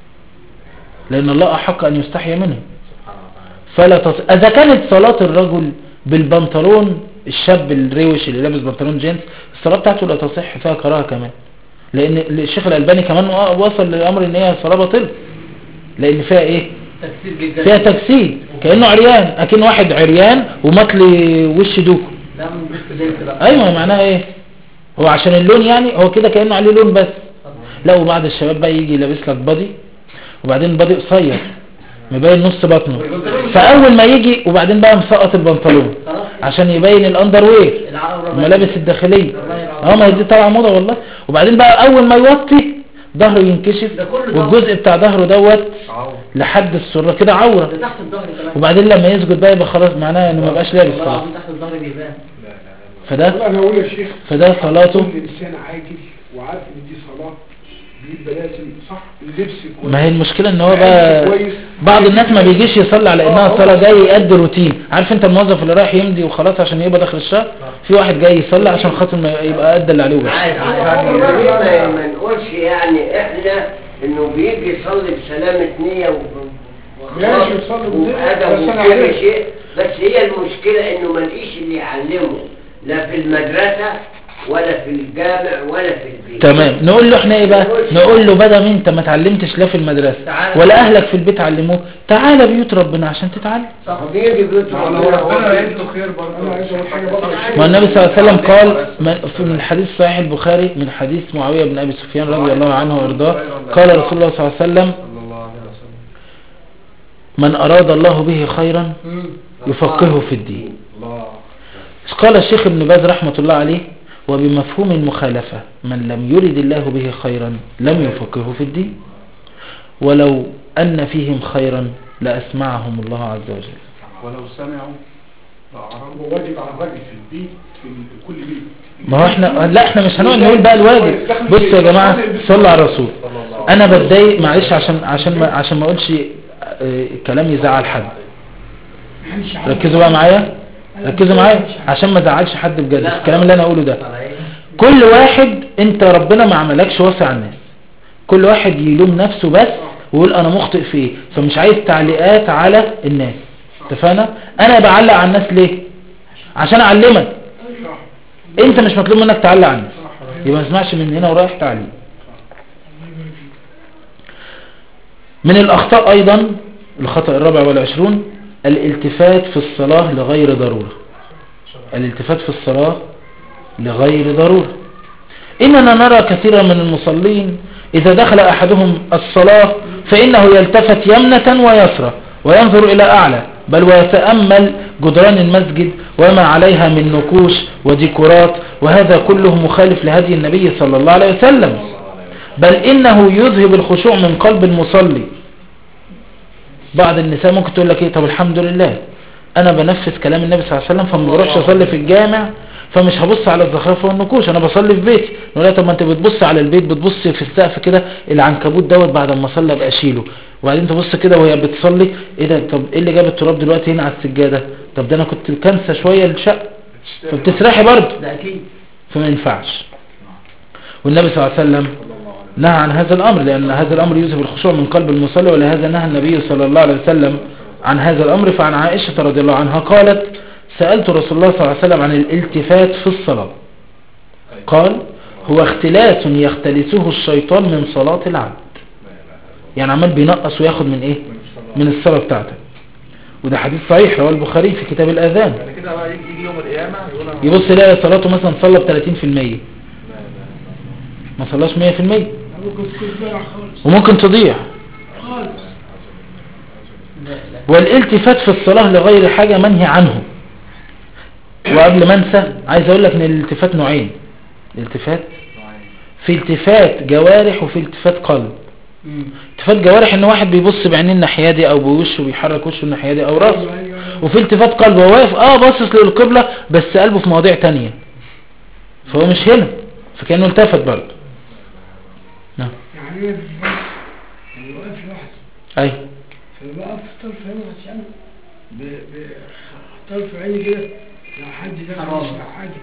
لأن الله أحق أن يستحي منه فلا تص... إذا كانت صلاة الرجل بالبنطلون الشاب الروش اللي لابس بنطلون جينز الصلاة بتاعته لا تصح فيها كراهة كمان لأن الشيخ الألباني كمان وصل للأمر إن هي صلاة باطلة لأن فيها إيه تكسير جدا فيها تجسيد كأنه عريان أكن واحد عريان ومطلي وش دوكو ده من بس بنت بقى ايوه معناها ايه هو عشان اللون يعني هو كده كأنه عليه لون بس لا وبعد الشباب بقى يجي لابس لك بادي وبعدين البادي قصير مبين نص بطنه فاول ما يجي وبعدين بقى مسقط البنطلون خلاص عشان يبين الاندر وير العقل الملابس الداخليه اه ما هي دي طالعه موضه والله وبعدين بقى اول ما يوطي ظهره ينكشف ده كله ظهر. والجزء بتاع ظهره دوت عوض لحد السره كده عوره ده تحت الظهر كمان وبعدين لما يسجد بقى يبقى خلاص معناه انه ما بقاش لابس والله خلاص العظيم تحت الظهر بيبان فده والله انا اقول يا شيخ فده صلاته كل انسان عاقل وعارف ان دي صلاه بيبقى لازم صح اللبس كويس ما هي المشكلة ان هو بقى كويس. بعض الناس ما بيجيش يصلي على انها صلاة جاي يأدي روتين عارف انت الموظف اللي رايح يمضي وخلاص عشان يبقى داخل الشهر في واحد جاي يصلي عشان خاطر ما يبقى أدى اللي عليه بس عادي يعني عادي ما ما نقولش يعني احنا انه بيجي يصلي بسلامة نية و- ماشي يصلي بنية، وبأدب بس أنا وكل عارف. شيء بس هي المشكلة انه ما لقيش اللي يعلمه لا في المدرسة ولا في الجامع ولا في البيت تمام نقول له احنا ايه بقى نقول له بدل انت ما اتعلمتش لا في المدرسة تعال. ولا اهلك في البيت علموك تعالى بيوت ربنا عشان تتعلم صح بيجي بيوت لو ربنا ربنا هو يدله خير برضه أنا عايز أقول حاجة برضه. ما النبي صلى الله عليه وسلم قال من في من الحديث صحيح البخاري من حديث معاوية بن ابي سفيان رضي الله عنه وارضاه قال رسول الله صلى الله عليه وسلم صلى الله عليه وسلم من اراد الله به خيرا مم. يفقهه في الدين الله قال الشيخ ابن باز رحمة الله عليه وبمفهوم المخالفة من لم يرد الله به خيرا لم يفقهه في الدين ولو أن فيهم خيرا لأسمعهم الله عز وجل ولو سمعوا لأعرضوا هو واجب على الراجل في البيت في كل بيت ما هو احنا لا احنا مش هنقعد نقول بقى الواجب بصوا يا جماعة صلوا على الرسول انا بتضايق معلش عشان عشان ما عشان ما اقولش اه، كلام يزعل حد ركزوا بقى معايا ركزوا معايا عشان ما ازعلش حد بجد لا. الكلام اللي انا اقوله ده على ايه كل واحد انت ربنا ما عملكش واسع الناس كل واحد يلوم نفسه بس ويقول انا مخطئ في ايه فمش عايز تعليقات على الناس اتفقنا انا بعلق على الناس ليه عشان اعلمك انت مش مطلوب منك تعلق على الناس يبقى ما اسمعش من هنا ورايح تعليق من الاخطاء ايضا الخطأ الرابع والعشرون الالتفات في الصلاة لغير ضرورة الالتفات في الصلاة لغير ضرورة إننا نرى كثيرا من المصلين إذا دخل أحدهم الصلاة فإنه يلتفت يمنة ويسرى وينظر إلى أعلى بل ويتأمل جدران المسجد وما عليها من نقوش وديكورات وهذا كله مخالف لهدي النبي صلى الله عليه وسلم بل إنه يذهب الخشوع من قلب المصلي بعض النساء ممكن تقول لك ايه طب الحمد لله انا بنفذ كلام النبي صلى الله عليه وسلم فما بروحش اصلي في الجامع فمش هبص على الزخرفه والنقوش انا بصلي في بيتي نقول لها طب ما انت بتبص على البيت بتبص في السقف كده العنكبوت دوت بعد ما اصلي ابقى اشيله وبعدين تبص كده وهي بتصلي ايه ده طب ايه اللي جاب التراب دلوقتي هنا على السجاده طب ده انا كنت كنسه شويه الشقه فبتسرحي برضه ده اكيد فما ينفعش والنبي صلى الله عليه وسلم نهى عن هذا الأمر لأن هذا الأمر يوسف الخشوع من قلب المصلي ولهذا نهى النبي صلى الله عليه وسلم عن هذا الأمر فعن عائشة رضي الله عنها قالت سألت رسول الله صلى الله عليه وسلم عن الالتفات في الصلاة قال هو اختلاس يختلسه الشيطان من صلاة العبد يعني عمال بينقص وياخد من ايه من الصلاة بتاعته وده حديث صحيح رواه البخاري في كتاب الأذان يعني كده بقى يجي يجي يوم القيامة يقول أنا يبص يلاقي صلاته مثلا صلى ب 30% ما صلاش 100% ممكن تكون ضايع خالص وممكن تضيع خالص لا لا والالتفات في الصلاة لغير حاجة منهي عنه وقبل ما انسى عايز اقول لك ان الالتفات نوعين الالتفات في التفات جوارح وفي التفات قلب مم. التفات جوارح ان واحد بيبص بعينين الناحيه دي او بوشه بيحرك وشه الناحيه دي او راسه وفي التفات قلب هو واقف اه باصص للقبلة بس قلبه في مواضيع تانية فهو مش هنا فكأنه التفت برضه نعم يعني ايه بالظبط؟ يعني واقف لوحده ايوه فبقف في طرف عيني عشان ب... ب... طرف عيني كده لو حد ده حرام. يسمع حاجة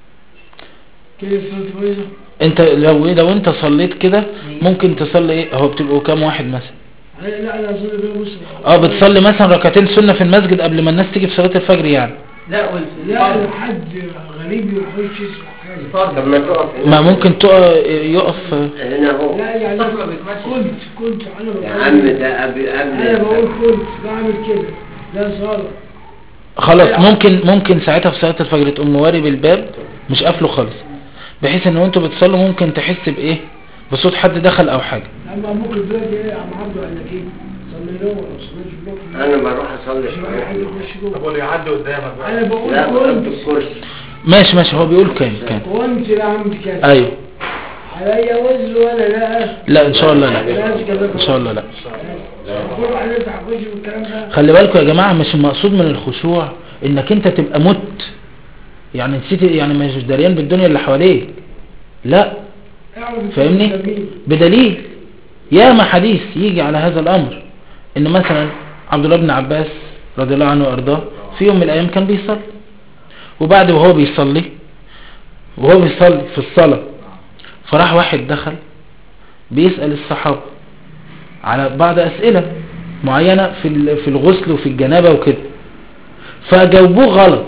كده الصلاة بايظة انت لو ايه لو انت صليت كده ممكن تصلي ايه هو بتبقوا كام واحد مثلا أنا لا أنا أصلي بقى بص اه بتصلي مثلا ركعتين سنة في المسجد قبل ما الناس تيجي في صلاة الفجر يعني لا قلت لا لو حد غريب يخش يسمع حاجة طب ما تقف هنا. ما ممكن تقع يقف هنا اهو لا يعني الصف ما بيسمعش. كنت كنت أنا يا بقول عم ده قبل أنا بقول قبل كنت بعمل كده لا صلاة خلاص ممكن ممكن ساعتها في صلاة الفجر تقوم مواري بالباب مش قافله خالص بحيث ان وانتوا بتصلوا ممكن تحس بايه بصوت حد دخل او حاجة أما ممكن دلوقتي إيه يا عم عبده قال لك إيه صلي له ولا صليش بكرة انا بروح اصلي مش معايا حد شويه يخش طب جوه واللي يعدي قدامك بقى أنا بقول لا بحط كنت الكرسي ماشي ماشي هو بيقول كام كام وانت يا عم كده ايوه عليا وزر ولا لا لا ان شاء الله لا لا كده ان شاء الله لا كل واحد يفتح وجهه والكلام ده خلي بالكم يا جماعة مش المقصود من الخشوع انك انت تبقى مت يعني نسيت يعني مش دريان بالدنيا اللي حواليك لا اعرف انت فاهمني بتسميه. بدليل ياما حديث يجي على هذا الامر ان مثلا عبد الله بن عباس رضي الله عنه وارضاه في يوم من الايام كان بيصلي وبعد وهو بيصلي وهو بيصلي في الصلاة فراح واحد دخل بيسأل الصحابة على بعض اسئلة معينة في ال- في الغسل وفي الجنابة وكده فجاوبوه غلط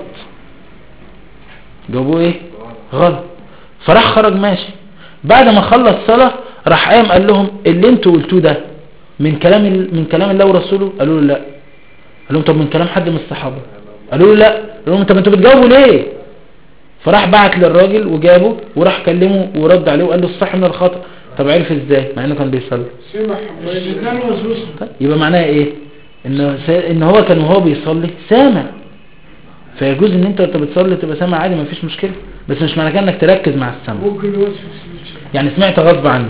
جاوبوه ايه غلط فراح خرج ماشي بعد ما خلص صلاة راح قام قال لهم اللي انتوا قلتوه ده من كلام ال- من كلام الله ورسوله قالوا له لا قال لهم طب من كلام حد من الصحابة قالوا له لا قال لهم طب انتوا بتجاوبوا ليه فراح بعت للراجل وجابه وراح كلمه ورد عليه وقال له الصح من الخطأ طب عرف ازاي مع انه كان بيصلي سمح بس كان وسوسه طيب يبقى معناها ايه ان سا... ان هو كان وهو بيصلي سامع فيجوز ان انت وانت بتصلي تبقى سامع عادي مفيش مشكلة بس مش معنى كده انك تركز مع السمع ممكن يوسوس يعني سمعت غصب عنك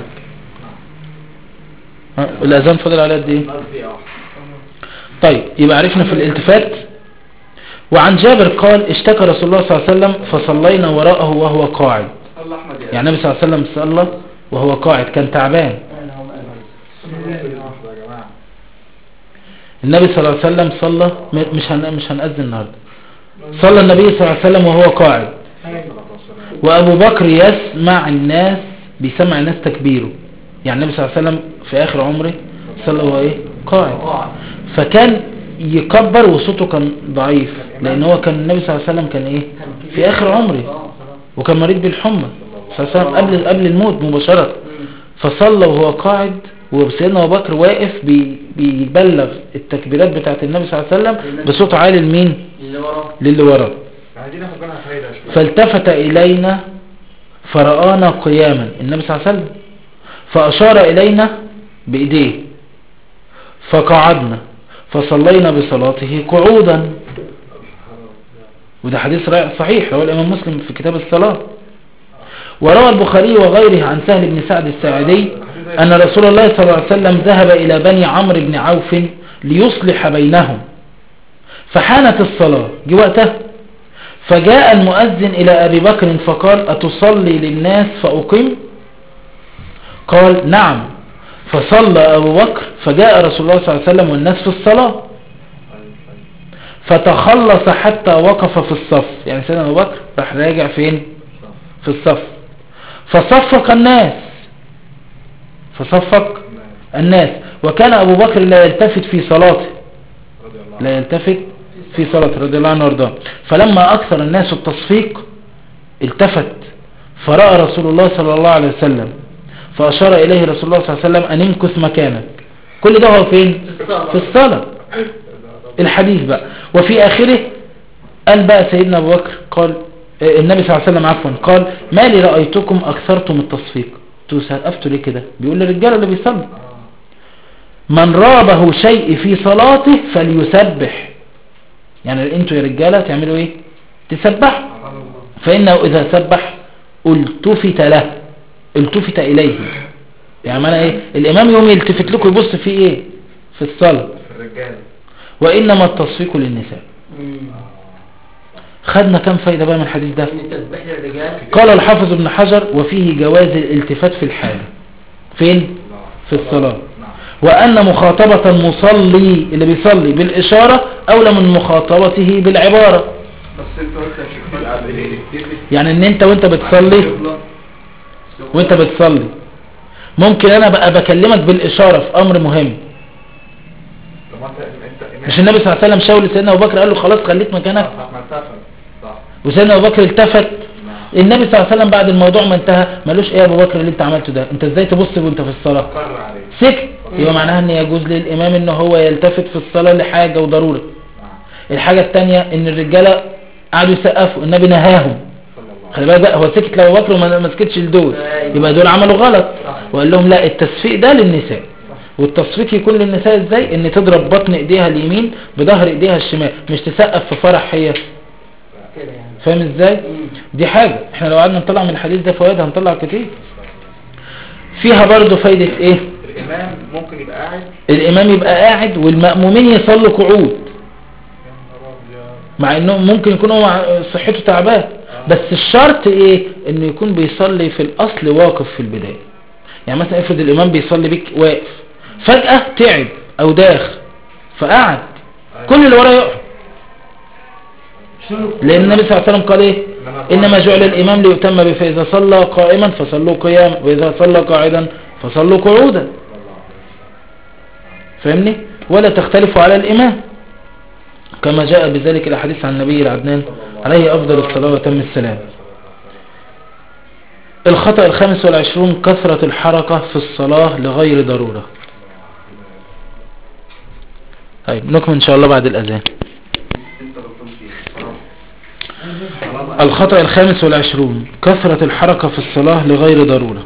ها، الاذان فاضل على قد ايه قصدي اه طيب يبقى عرفنا في الالتفات وعن جابر قال اشتكى رسول الله صلى الله عليه وسلم فصلينا وراءه وهو قاعد الله احمد يا يعني النبي صلى الله عليه وسلم صلى وهو قاعد كان تعبان انا هم قالوا يا جماعه النبي صلى الله عليه وسلم صلى م- مش هن... مش هنأذن النهارده صلى النبي صلى الله عليه وسلم وهو قاعد وابو بكر يسمع الناس بيسمع الناس تكبيره يعني النبي صلى الله عليه وسلم في اخر عمره صلى وهو ايه قاعد فكان يكبر وصوته كان ضعيف لان هو كان النبي صلى الله عليه وسلم كان ايه في اخر عمره وكان مريض بالحمى صلى الله عليه وسلم قبل قبل الموت مباشرة فصلى وهو قاعد وسيدنا ابو بكر واقف بي بيبلغ التكبيرات بتاعت النبي صلى الله عليه وسلم بصوت عالي لمين اللي وراه للي وراه يعني دي ناخد منها فايده شويه فالتفت إلينا فرآنا قياما النبي صلى الله عليه وسلم فأشار إلينا بإيديه فقعدنا فصلينا بصلاته قعودا وده حديث رائع صحيح رواه الإمام مسلم في كتاب الصلاة وروى البخاري وغيره عن سهل بن سعد الساعدي أن رسول الله صلى الله عليه وسلم ذهب إلى بني عمرو بن عوف ليصلح بينهم فحانت الصلاة جه وقتها فجاء المؤذن إلى أبي بكر فقال أتصلي للناس فأقيم قال نعم فصلى أبو بكر فجاء رسول الله صلى الله عليه وسلم والناس في الصلاة فتخلص حتى وقف في الصف يعني سيدنا أبو بكر راح راجع فين في الصف فصفق الناس فصفق الناس وكان أبو بكر لا يلتفت في صلاته رضي الله لا يلتفت في صلاة رضي الله عنه وارضاه فلما أكثر الناس التصفيق التفت فرأى رسول الله صلى الله عليه وسلم فأشار إليه رسول الله صلى الله عليه وسلم أن امكث مكانك كل ده هو فين في الصلاة الحديث بقى وفي آخره قال بقى سيدنا أبو بكر قال آه، النبي صلى الله عليه وسلم عفوا قال ما لي رأيتكم أكثرتم التصفيق انتوا سقفتوا ليه كده بيقول للرجال اللي بيصلوا من رابه شيء في صلاته فليسبح يعني انتوا يا رجالة تعملوا ايه تسبح فإنه إذا سبح التفت له التفت إليه يعني معنى إيه الإمام يوم يلتفت لكم يبص في إيه في الصلاة في الرجال وإنما التصفيق للنساء خدنا كم فايدة بقى من الحديث ده ان التسبيح للرجال قال الحافظ ابن حجر وفيه جواز الالتفات في الحاجة فين في الصلاة وأن مخاطبة المصلي اللي بيصلي بالإشارة أولى من مخاطبته بالعبارة بس انت قلت يا شيخ يعني ان انت وانت بتصلي وانت بتصلي ممكن انا بقى بكلمك بالإشارة في امر مهم طب ما انت انت مش النبي صلى الله عليه وسلم شاور لسيدنا ابو بكر قال له خلاص خليك مكانك صح ما اتفق صح وسيدنا ابو بكر التفت نعم النبي صلى الله عليه وسلم بعد الموضوع ما انتهى مالوش ايه يا ابو بكر اللي انت عملته ده انت ازاي تبص وانت في الصلاة قرر عليه سكت يبقى معناها ان يجوز للامام ان هو يلتفت في الصلاة لحاجة وضرورة نعم الحاجة التانية ان الرجالة قعدوا يسقفوا النبي نهاهم صلى الله خلي بالك بقى هو سكت لو بكر وما ما سكتش لدول يبقى دول عملوا غلط وقال لهم لا التصفيق ده للنساء والتصفيق يكون للنساء ازاي ان تضرب بطن ايديها اليمين بظهر ايديها الشمال مش تسقف في فرح هي كده يعني فاهم ازاي دي حاجة احنا لو قعدنا نطلع من الحديث ده فوائد هنطلع كتير فيها برضو فايدة ايه الامام ممكن يبقى قاعد الامام يبقى قاعد والمأمومين يصلوا قعود مع انه ممكن يكون هو صحته تعبان بس الشرط ايه انه يكون بيصلي في الاصل واقف في البداية يعني مثلا افرض الامام بيصلي بيك واقف فجأة تعب او داخ فقعد كل اللي وراه يقف لان النبي صلى الله عليه وسلم قال ايه انما جعل الامام ليؤتم به فاذا صلى قائما فصلوا قياما واذا صلى قاعدا فصلوا قعودا فاهمني ولا تختلفوا على الامام كما جاء بذلك الاحاديث عن النبي العدنان عليه افضل الصلاة وتم السلام الخطأ الخامس والعشرون كثرة الحركة في الصلاة لغير ضرورة طيب نكمل ان شاء الله بعد الاذان انت غلطان فيه الخطأ الخامس والعشرون كثرة الحركة في الصلاة لغير ضرورة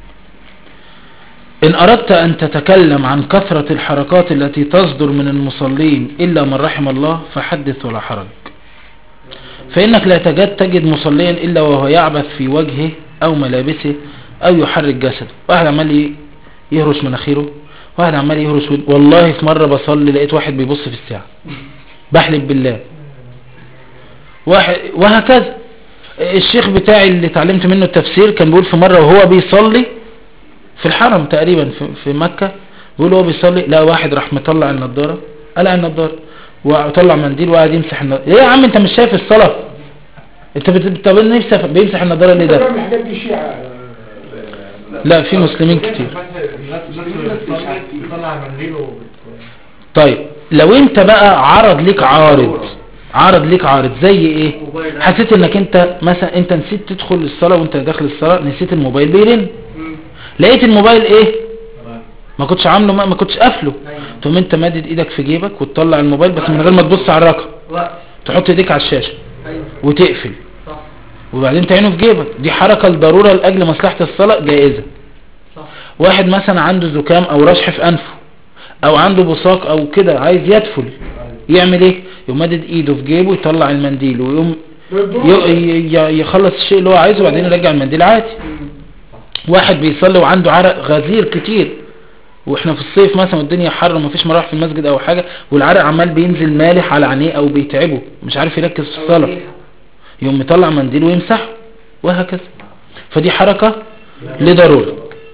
إن أردت أن تتكلم عن كثرة الحركات التي تصدر من المصلين إلا من رحم الله فحدث ولا حرج فإنك لا تجد تجد مصليا إلا وهو يعبث في وجهه أو ملابسه أو يحرك جسده واحد عمال ي- يهرش مناخيره واحد عمال يهرش ود- والله في مرة بصلي لقيت واحد بيبص في الساعة بحلف بالله واحد وهكذا الشيخ بتاعي اللي اتعلمت منه التفسير كان بيقول في مرة وهو بيصلي في الحرم تقريبا في, في مكة بيقول هو بيصلي لا واحد راح مطلع النضارة قلع النضارة وطلع منديل وقعد يمسح النضارة ليه يا عم انت مش شايف الصلاة انت بت- طب انا نفسي أف- بيمسح النضارة ليه ده بتعمل الحاجات دي شيعة لا في مسلمين كتير الناس الناس اللي بتصلي بيطلع منديله وبت- طيب لو انت بقى عرض ليك عارض عرض ليك عارض زي ايه حسيت انك انت مثلا انت نسيت تدخل الصلاة وانت داخل الصلاة نسيت الموبايل بيرن لقيت الموبايل ايه ما كنتش عامله ما, ما كنتش قافله تقوم انت مادد ايدك في جيبك وتطلع الموبايل بس من غير ما تبص على الرقم وقت تحط ايديك على الشاشة ايوه وتقفل صح وبعدين تعينه في جيبك دي حركة لضرورة لأجل مصلحة الصلاة جائزة صح واحد مثلا عنده زكام او رشح في انفه او عنده بصاق او كده عايز يدفل يعمل ايه يقوم مادد ايده في جيبه يطلع المنديل ويقوم ي- ي- يخلص الشيء اللي هو عايزه وبعدين يرجع المنديل عادي واحد بيصلي وعنده عرق غزير كتير واحنا في الصيف مثلا والدنيا حر ومفيش مراوح في المسجد او حاجة والعرق عمال بينزل مالح على عينيه او بيتعبه مش عارف يركز في الصلاة يقوم مطلع منديل ويمسحه وهكذا فدي حركة لضرورة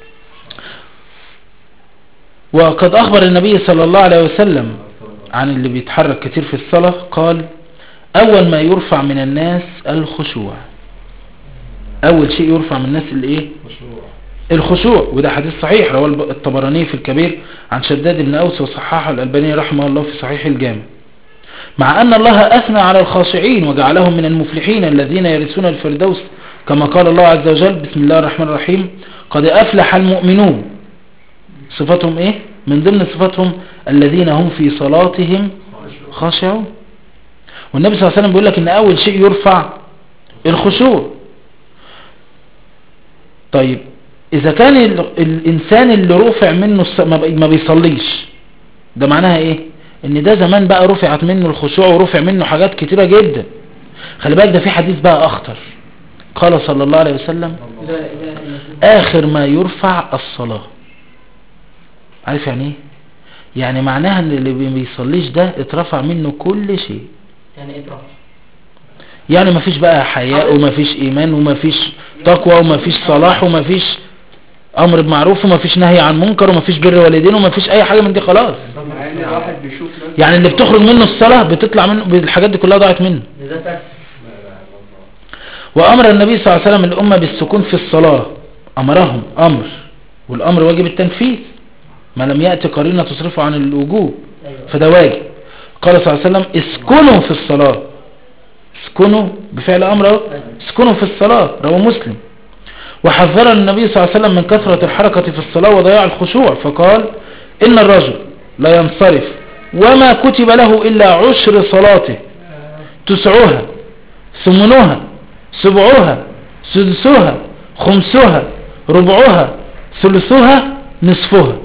وقد أخبر النبي صلى الله عليه وسلم عن اللي بيتحرك كتير في الصلاة قال أول ما يرفع من الناس الخشوع أول شيء يرفع من الناس الإيه الخشوع وده حديث صحيح رواه الب- الطبراني في الكبير عن شداد بن أوس وصححه الألباني رحمه الله في صحيح الجامع مع أن الله أثنى على الخاشعين وجعلهم من المفلحين الذين يرثون الفردوس كما قال الله عز وجل بسم الله الرحمن الرحيم قد أفلح المؤمنون صفتهم إيه من ضمن صفتهم الذين هم في صلاتهم خاشعون والنبي صلى الله عليه وسلم بيقول لك ان اول شيء يرفع الخشوع طيب اذا كان ال- الانسان اللي رفع منه الص- ما بي- ما بيصليش ده معناها ايه ان ده زمان بقى رفعت منه الخشوع ورفع منه حاجات كتيرة جدا خلي بالك ده في حديث بقى اخطر قال صلى الله عليه وسلم لا اله الا الله اخر ما يرفع الصلاة عارف يعني ايه يعني معناها ان اللي ما بيصليش ده اترفع منه كل شيء يعني ايه تروح يعني ما فيش بقى حياء وما فيش ايمان وما فيش تقوى وما فيش صلاح وما فيش امر بمعروف وما فيش نهي عن منكر وما فيش بر والدين وما فيش اي حاجة من دي خلاص مع ان الواحد بيشوف ناس يعني اللي بتخرج منه الصلاة بتطلع منه الحاجات دي كلها ضاعت منه بالذات بس وأمر النبي صلى الله عليه وسلم الأمة بالسكون في الصلاة أمرهم أمر والأمر واجب التنفيذ ما لم يأتي قرينة تصرفه عن الوجوب ايوه فده واجب قال صلى الله عليه وسلم اسكنوا في الصلاة اسكنوا بفعل أمر أهو. اسكنوا في الصلاة رواه مسلم وحذر النبي صلى الله عليه وسلم من كثرة الحركة في الصلاة وضياع الخشوع فقال إن الرجل لا ينصرف وما كتب له إلا عشر صلاته تسعها ثمنها سبعها سدسها خمسها ربعها ثلثها نصفها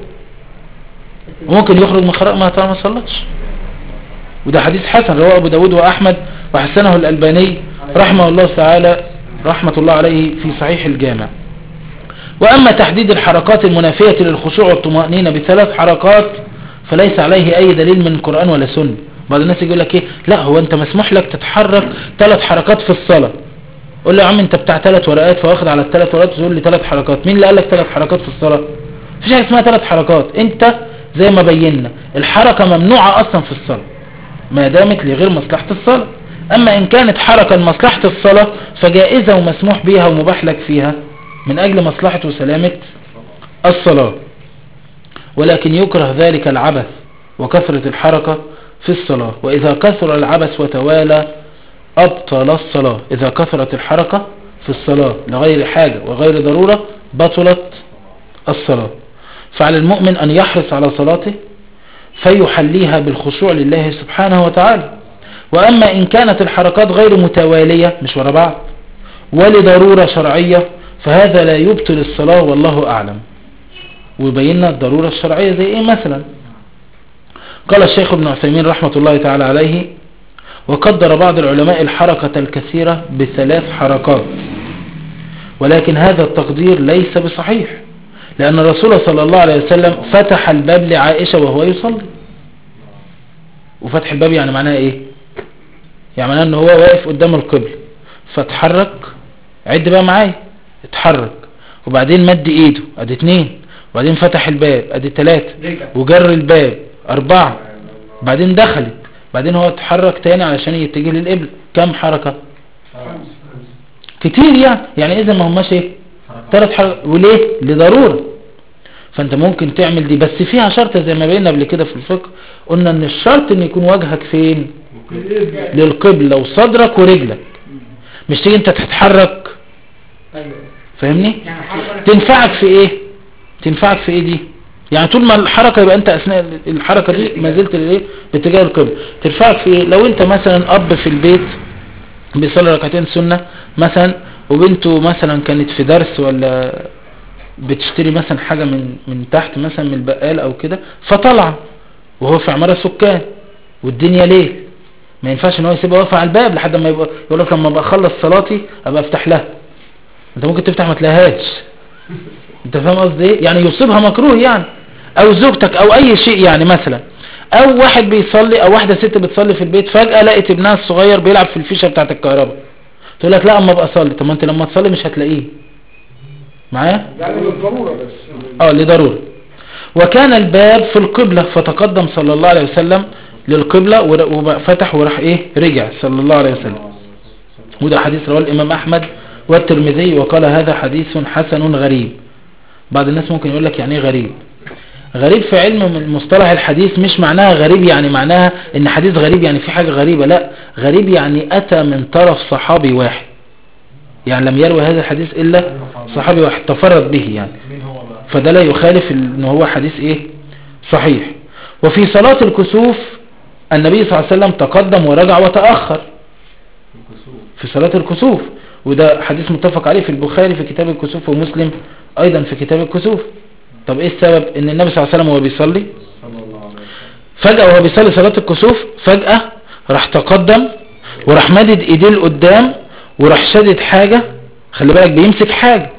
وممكن يخرج من خراء ما ما صلتش وده حديث حسن رواه ابو داود واحمد وحسنه الالباني رحمه الله تعالى رحمة الله عليه في صحيح الجامع واما تحديد الحركات المنافية للخشوع والطمأنينة بثلاث حركات فليس عليه اي دليل من القرآن ولا سنة بعض الناس يقول لك ايه لا هو انت مسموح لك تتحرك ثلاث حركات في الصلاة قول له يا عم انت بتاع ثلاث ورقات فواخد على الثلاث ورقات تقول لي ثلاث حركات مين اللي قال لك ثلاث حركات في الصلاة مفيش حاجه اسمها ثلاث حركات انت زي ما بينا الحركة ممنوعة اصلا في الصلاة ما دامت لغير مصلحة الصلاة اما ان كانت حركة لمصلحة الصلاة فجائزة ومسموح بها ومباح لك فيها من اجل مصلحة وسلامة الصلاة ولكن يكره ذلك العبث وكثرة الحركة في الصلاة واذا كثر العبث وتوالى أبطل الصلاة إذا كثرت الحركة في الصلاة لغير حاجة وغير ضرورة بطلت الصلاة فعلى المؤمن أن يحرص على صلاته فيحليها بالخشوع لله سبحانه وتعالى وأما إن كانت الحركات غير متوالية مش ورا بعض ولضرورة شرعية فهذا لا يبطل الصلاة والله أعلم ويبيننا الضرورة الشرعية زي إيه مثلا قال الشيخ ابن عثيمين رحمة الله تعالى عليه وقدر بعض العلماء الحركة الكثيرة بثلاث حركات ولكن هذا التقدير ليس بصحيح لأن الرسول صلى الله عليه وسلم فتح الباب لعائشة وهو يصلي وفتح الباب يعني معناه ايه يعني معناه ان هو واقف قدام القبل فتحرك عد بقى معايا اتحرك وبعدين مد ايده ادي اتنين وبعدين فتح الباب ادي تلاتة وجر الباب اربعة بعدين دخلت بعدين هو اتحرك تاني علشان يتجه للقبل كم حركة كتير يعني يعني اذا ما هماش ايه ثلاث حركات وليه لضرورة فانت ممكن تعمل دي بس فيها شرط زي ما بينا قبل كده في الفقه قلنا ان الشرط ان يكون وجهك فين للقبلة وصدرك ورجلك مش تيجي انت تتحرك ايوه فاهمني تنفعك في ايه تنفعك في ايه دي يعني طول ما الحركة يبقى انت اثناء الحركة دي ما زلت الايه باتجاه القبلة تنفعك في ايه لو انت مثلا اب في البيت بيصلي ركعتين سنة مثلا وبنته مثلا كانت في درس ولا بتشتري مثلا حاجة من من تحت مثلا من البقال او كده فطلع وهو في عمارة سكان والدنيا ليل ما ينفعش ان هو يسيبها واقفه على الباب لحد ما يبقى يقول لك لما ابقى اخلص صلاتي ابقى افتح لها انت ممكن تفتح ما تلاقيهاش انت فاهم قصدي ايه يعني يصيبها مكروه يعني او زوجتك او اي شيء يعني مثلا او واحد بيصلي او واحده ست بتصلي في البيت فجاه لقت ابنها الصغير بيلعب في الفيشه بتاعه الكهرباء تقول لك لا اما ابقى اصلي طب ما انت لما تصلي مش هتلاقيه معايا يعني بالضرورة بس اه لضرورة وكان الباب في القبلة فتقدم صلى الله عليه وسلم للقبلة ور- وفتح وراح ايه رجع صلى الله عليه وسلم وده حديث رواه الامام احمد والترمذي وقال هذا حديث حسن غريب بعض الناس ممكن يقول لك يعني ايه غريب غريب في علم من مصطلح الحديث مش معناها غريب يعني معناها ان حديث غريب يعني في حاجة غريبة لا غريب يعني اتى من طرف صحابي واحد يعني لم يروي هذا الحديث الا صحابي واحد تفرد به يعني مين هو بقى فده لا يخالف ان هو حديث ايه صحيح وفي صلاة الكسوف النبي صلى الله عليه وسلم تقدم ورجع وتأخر في صلاة الكسوف وده حديث متفق عليه في البخاري في كتاب الكسوف ومسلم ايضا في كتاب الكسوف طب ايه السبب ان النبي صلى الله عليه وسلم وهو بيصلي صلى الله عليه وسلم فجأة وهو بيصلي صلاة الكسوف فجأة راح تقدم وراح مادد ايديه لقدام وراح شادد حاجة خلي بالك بيمسك حاجة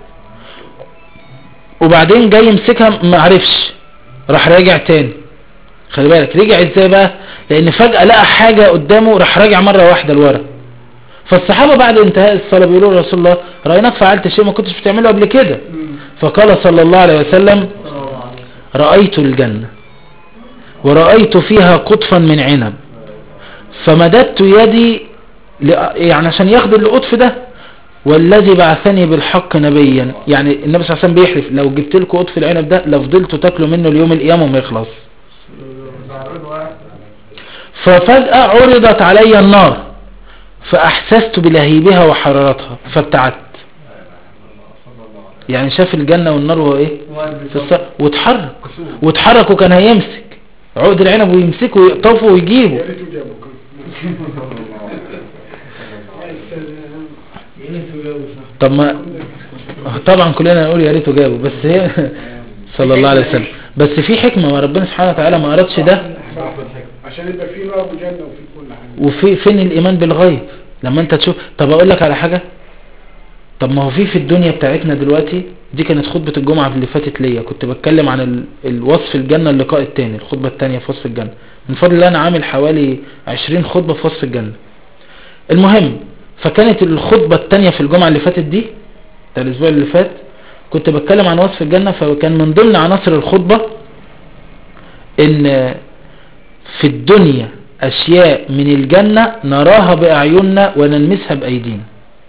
وبعدين جاي يمسكها ما عرفش راح راجع تاني خلي بالك رجع ازاي بقى لان فجأة لقى حاجة قدامه راح راجع مرة واحدة لورا فالصحابة بعد انتهاء الصلاة بيقولوا يا رسول الله رأيناك فعلت شيء ما كنتش بتعمله قبل كده فقال صلى الله عليه وسلم رأيت الجنة ورأيت فيها قطفا من عنب فمددت يدي ل- يعني عشان ياخد القطف ده والذي بعثني بالحق نبيا يعني النبي صلى الله عليه وسلم بيحلف لو جبت لكم قطف العنب ده لفضلتوا تاكلوا منه اليوم القيامة وما يخلص ففجأة عرضت علي النار فأحسست بلهيبها وحرارتها فابتعدت يعني شاف الجنة والنار وهو ايه في الص- واتحرك واتحرك وكان هيمسك عقد العنب ويمسكه ويقطفه ويجيبه يا ريته جابه يا ريته جابه صح طب ما طبعا كلنا نقول يا ريته جابه بس هي صلى الله عليه وسلم بس في حكمة وربنا سبحانه وتعالى ما أردش ده عشان يبقى في نار وجنة وفي كل حاجة وفي فين الإيمان بالغيب لما أنت تشوف طب أقول لك على حاجة طب ما هو في في الدنيا بتاعتنا دلوقتي دي كانت خطبة الجمعة اللي فاتت ليا كنت بتكلم عن ال- الوصف الجنة اللقاء التاني الخطبة التانية في وصف الجنة من فضل الله أنا عامل حوالي 20 خطبة في وصف الجنة المهم فكانت الخطبة التانية في الجمعة اللي فاتت دي بتاع الأسبوع اللي فات كنت بتكلم عن وصف الجنة فكان من ضمن عناصر الخطبة ان في الدنيا أشياء من الجنة نراها بأعيننا ونلمسها بأيدينا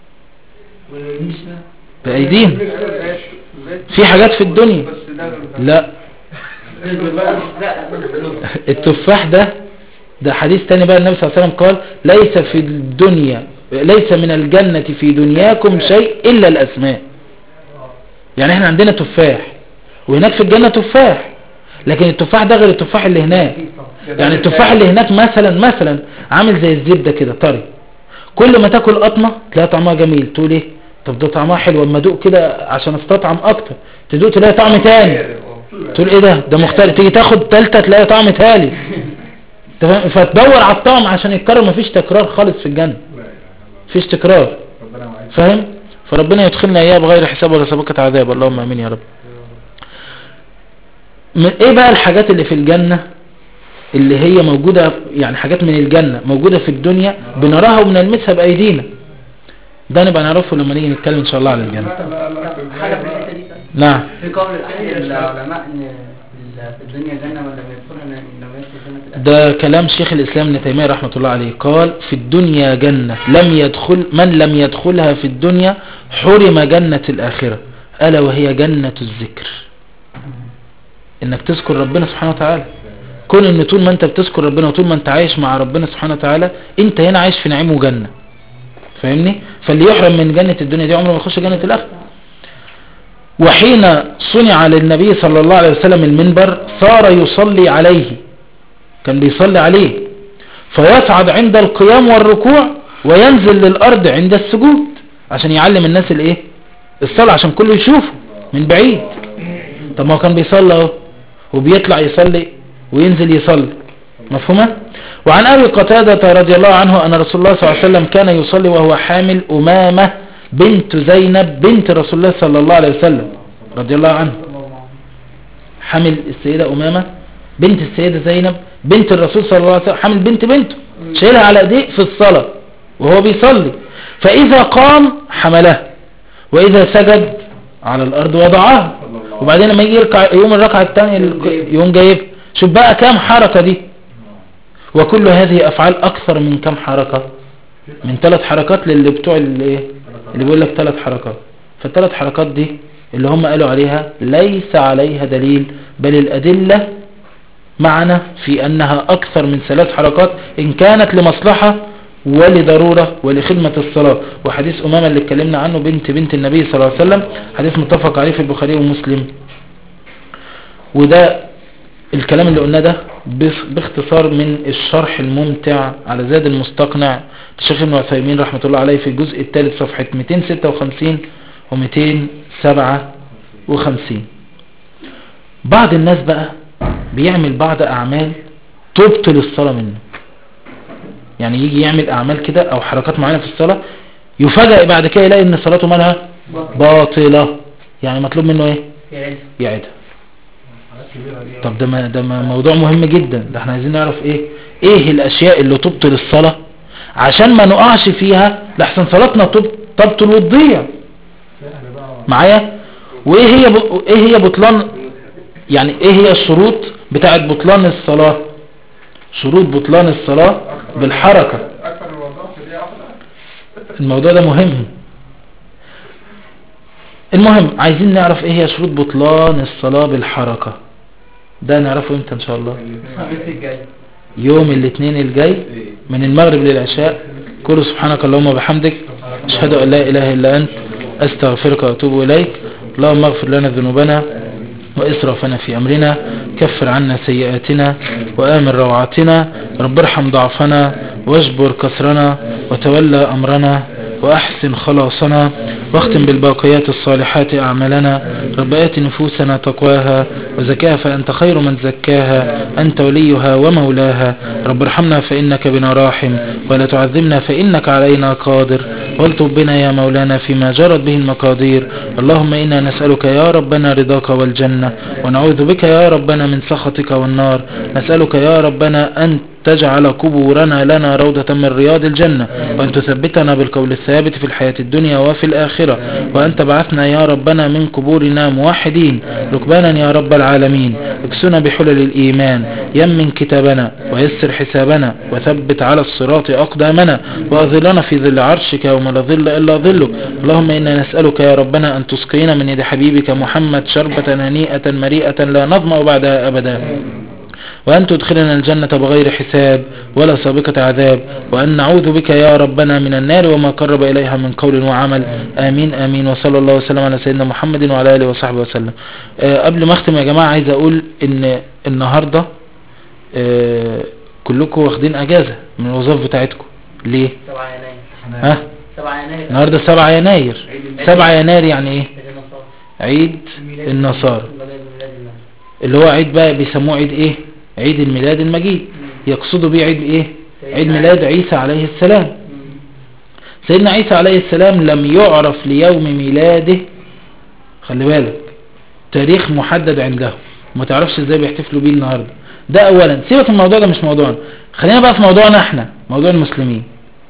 بأيدينا في حاجات في الدنيا بس ده لا التفاح ده ده حديث تاني بقى النبي صلى الله عليه وسلم قال ليس في الدنيا ليس من الجنة في دنياكم شيء إلا الأسماء يعني احنا عندنا تفاح وهناك في الجنة تفاح لكن التفاح ده غير التفاح اللي هناك يعني التفاح اللي هناك مثلا مثلا عامل زي الزبدة كده طري كل ما تاكل قطمة تلاقي طعمها جميل تقول ايه طب ده طعمها حلو اما ادوق كده عشان استطعم اكتر تدوق تلاقي طعم تاني تقول ايه ده ده مختلف تيجي تاخد تالتة تلاقي طعم تالت أنت فاهم؟ فتدور على الطعم عشان يتكرر مفيش تكرار خالص في الجنة مفيش تكرار فاهم فربنا يدخلنا اياه بغير حساب ولا سابقة عذاب اللهم امين يا رب من ايه بقى الحاجات اللي في الجنة اللي هي موجودة يعني حاجات من الجنة موجودة في الدنيا بنراها وبنلمسها بايدينا ده نبقى نعرفه لما نيجي نتكلم ان شاء الله على الجنة حاجة في الحتة دي نعم في قول أحد العلماء إن في- في الدنيا جنة من لم يدخلها إن لم يدخل جنة الآخرة ده كلام شيخ الإسلام ابن تيمية رحمة الله عليه قال في الدنيا جنة لم يدخل من لم يدخلها في الدنيا حرم جنة الآخرة ألا وهي جنة الذكر إنك تذكر ربنا سبحانه وتعالى كون إن طول ما أنت بتذكر ربنا وطول ما أنت عايش مع ربنا سبحانه وتعالى أنت هنا عايش في نعيم وجنة فاهمني فاللي يحرم من جنة الدنيا دي عمره ما يخش جنة الآخرة وحين صنع للنبي صلى الله عليه وسلم المنبر صار يصلي عليه كان بيصلي عليه فيصعد عند القيام والركوع وينزل للأرض عند السجود عشان يعلم الناس الايه الصلاة عشان كله يشوفه من بعيد طب ما هو كان بيصلي اهو وبيطلع يصلي وينزل يصلي مفهومة وعن أبي قتادة رضي الله عنه أن رسول الله صلى الله عليه وسلم كان يصلي وهو حامل أمامة بنت زينب بنت رسول الله صلى الله عليه وسلم رضي الله عنه حامل السيدة أمامة بنت السيدة زينب بنت الرسول صلى الله عليه وسلم حامل بنت بنته شايلها على ايديه في الصلاة وهو بيصلي فإذا قام حملها وإذا سجد على الأرض وضعها وبعدين لما يجي يركع يوم الركعة الثانية يوم جايب شوف بقى كام حركة دي وكل هذه أفعال أكثر من كام حركة من ثلاث حركات للي بتوع اللي, اللي بيقول لك ثلاث حركات فالثلاث حركات دي اللي هم قالوا عليها ليس عليها دليل بل الأدلة معنا في أنها أكثر من ثلاث حركات إن كانت لمصلحة ولضرورة ولخدمة الصلاة وحديث أمامة اللي اتكلمنا عنه بنت بنت النبي صلى الله عليه وسلم حديث متفق عليه في البخاري ومسلم وده الكلام اللي قلناه ده بخ- باختصار من الشرح الممتع على زاد المستقنع للشيخ ابن عثيمين رحمة الله عليه في الجزء الثالث صفحة 256 و 257 بعض الناس بقى بيعمل بعض أعمال تبطل الصلاة منه يعني يجي يعمل اعمال كده او حركات معينة في الصلاة يفاجئ بعد كده يلاقي ان صلاته مالها باطلة يعني مطلوب منه ايه يعيد يعيدها طب ده ما ده ما موضوع مهم جدا ده احنا عايزين نعرف ايه ايه الاشياء اللي تبطل الصلاة عشان ما نقعش فيها لحسن صلاتنا تب- تبطل وتضيع معايا وايه هي ب... ايه هي بطلان يعني ايه هي الشروط بتاعت بطلان الصلاة شروط بطلان الصلاة بالحركة اكثر الوضوح في دي افضل الموضوع ده مهم المهم عايزين نعرف ايه هي شروط بطلان الصلاة بالحركة ده نعرفه امتى ان شاء الله الخميس الجاي يوم الاثنين الجاي من المغرب للعشاء كل سبحانك اللهم وبحمدك اشهد ان لا اله الا انت استغفرك واتوب اليك اللهم اغفر لنا ذنوبنا واسرافنا في امرنا كفر عنا سيئاتنا وامن روعاتنا رب ارحم ضعفنا واجبر كسرنا وتولى امرنا واحسن خلاصنا واختم بالباقيات الصالحات اعمالنا رب ات نفوسنا تقواها وزكاها فانت خير من زكاها انت وليها ومولاها رب ارحمنا فانك بنا راحم ولا تعذبنا فانك علينا قادر والطب بنا يا مولانا فيما جرت به المقادير اللهم انا نسالك يا ربنا رضاك والجنه ونعوذ بك يا ربنا من سخطك والنار نسالك يا ربنا ان تجعل قبورنا لنا روضة من رياض الجنة وأن تثبتنا بالقول الثابت في الحياة الدنيا وفي الآخرة وأن تبعثنا يا ربنا من قبورنا موحدين ركبانا يا رب العالمين اكسنا بحلل الإيمان يمن كتابنا ويسر حسابنا وثبت على الصراط أقدامنا وأظلنا في ظل عرشك يوم لا ظل إلا ظلك اللهم إنا نسألك يا ربنا أن تسقينا من يد حبيبك محمد شربة هنيئة مريئة لا نظمأ بعدها أبدا وأن تدخلنا الجنة بغير حساب ولا سابقة عذاب وأن نعوذ بك يا ربنا من النار وما قرب إليها من قول وعمل آمين آمين وصلى الله وسلم على سيدنا محمد وعلى آله وصحبه وسلم آه قبل ما أختم يا جماعة عايز أقول إن النهاردة آه كلكم واخدين أجازة من الوظائف بتاعتكم ليه 7 يناير ها 7 يناير النهاردة 7 يناير 7 يناير يعني ايه عيد عيد النصارى النصارى ميلاد ميلاد النبي اللي هو عيد بقى بيسموه عيد ايه عيد الميلاد المجيد يقصدوا بيه عيد ايه عيد ميلاد عيسى عليه السلام سيدنا عيسى عليه السلام لم يعرف ليوم ميلاده خلي بالك تاريخ محدد عنده ما تعرفش ازاي بيحتفلوا بيه النهارده ده اولا سيبك من الموضوع ده مش موضوعنا خلينا بقى في موضوعنا احنا موضوع المسلمين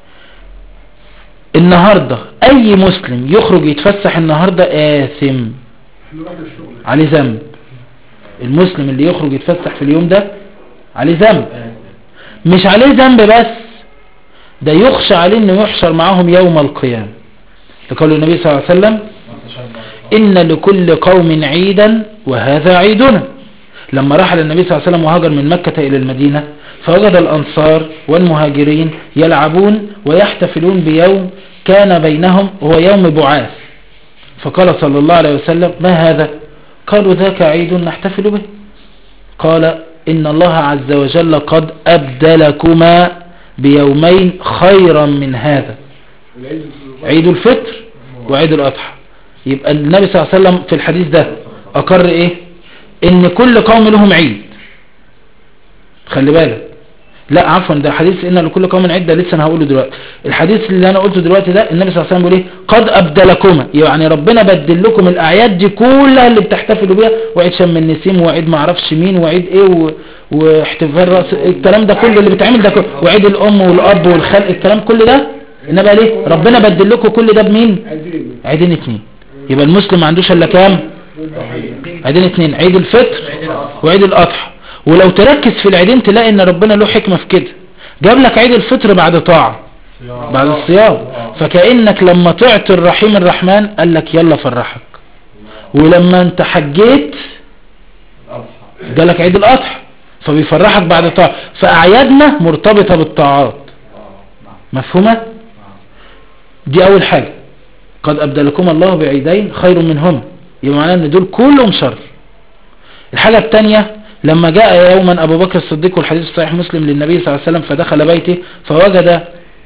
النهارده اي مسلم يخرج يتفسح النهارده آثم عليه ذنب المسلم اللي يخرج يتفسح في اليوم ده عليه ذنب مش عليه ذنب بس ده يخشى عليه انه يحشر معاهم يوم القيامة لقول النبي صلى الله عليه وسلم ان لكل قوم عيدا وهذا عيدنا لما رحل النبي صلى الله عليه وسلم وهاجر من مكة الى المدينة فوجد الانصار والمهاجرين يلعبون ويحتفلون بيوم كان بينهم هو يوم بعاث فقال صلى الله عليه وسلم ما هذا قالوا ذاك عيد نحتفل به قال إن الله عز وجل قد أبدلكما بيومين خيرا من هذا عيد الفطر وعيد الأضحى يبقى النبي صلى الله عليه وسلم في الحديث ده أقر إيه إن كل قوم لهم عيد خلي بالك لا عفوا ده حديث ان لكل قوم عده لسه انا هقوله دلوقتي الحديث اللي انا قلته دلوقتي ده النبي صلى الله عليه وسلم بيقول ايه قد ابدلكما يعني ربنا بدل لكم الاعياد دي كلها اللي بتحتفلوا بيها وعيد شم النسيم وعيد ما اعرفش مين وعيد ايه و... واحتفال راس الكلام ده كله اللي بيتعمل ده كله وعيد الام والاب والخلق الكلام كل ده انما ليه ربنا بدل لكم كل ده بمين عيدين اتنين يبقى المسلم ما عندوش الا كام عيدين اتنين عيد الفطر وعيد الاضحى ولو تركز في العيدين تلاقي ان ربنا له حكمة في كده جاب لك عيد الفطر بعد طاعة بعد الصيام فكأنك لما طعت الرحيم الرحمن قال لك يلا فرحك ولما انت حجيت جالك عيد الاضحى فبيفرحك بعد طاعة فاعيادنا مرتبطة بالطاعات مفهومة دي اول حاجة قد ابدلكم الله بعيدين خير منهم يبقى معناه ان دول كلهم شر الحاجة التانية لما جاء يوما أبو بكر الصديق والحديث الصحيح مسلم للنبي صلى الله عليه وسلم فدخل بيته فوجد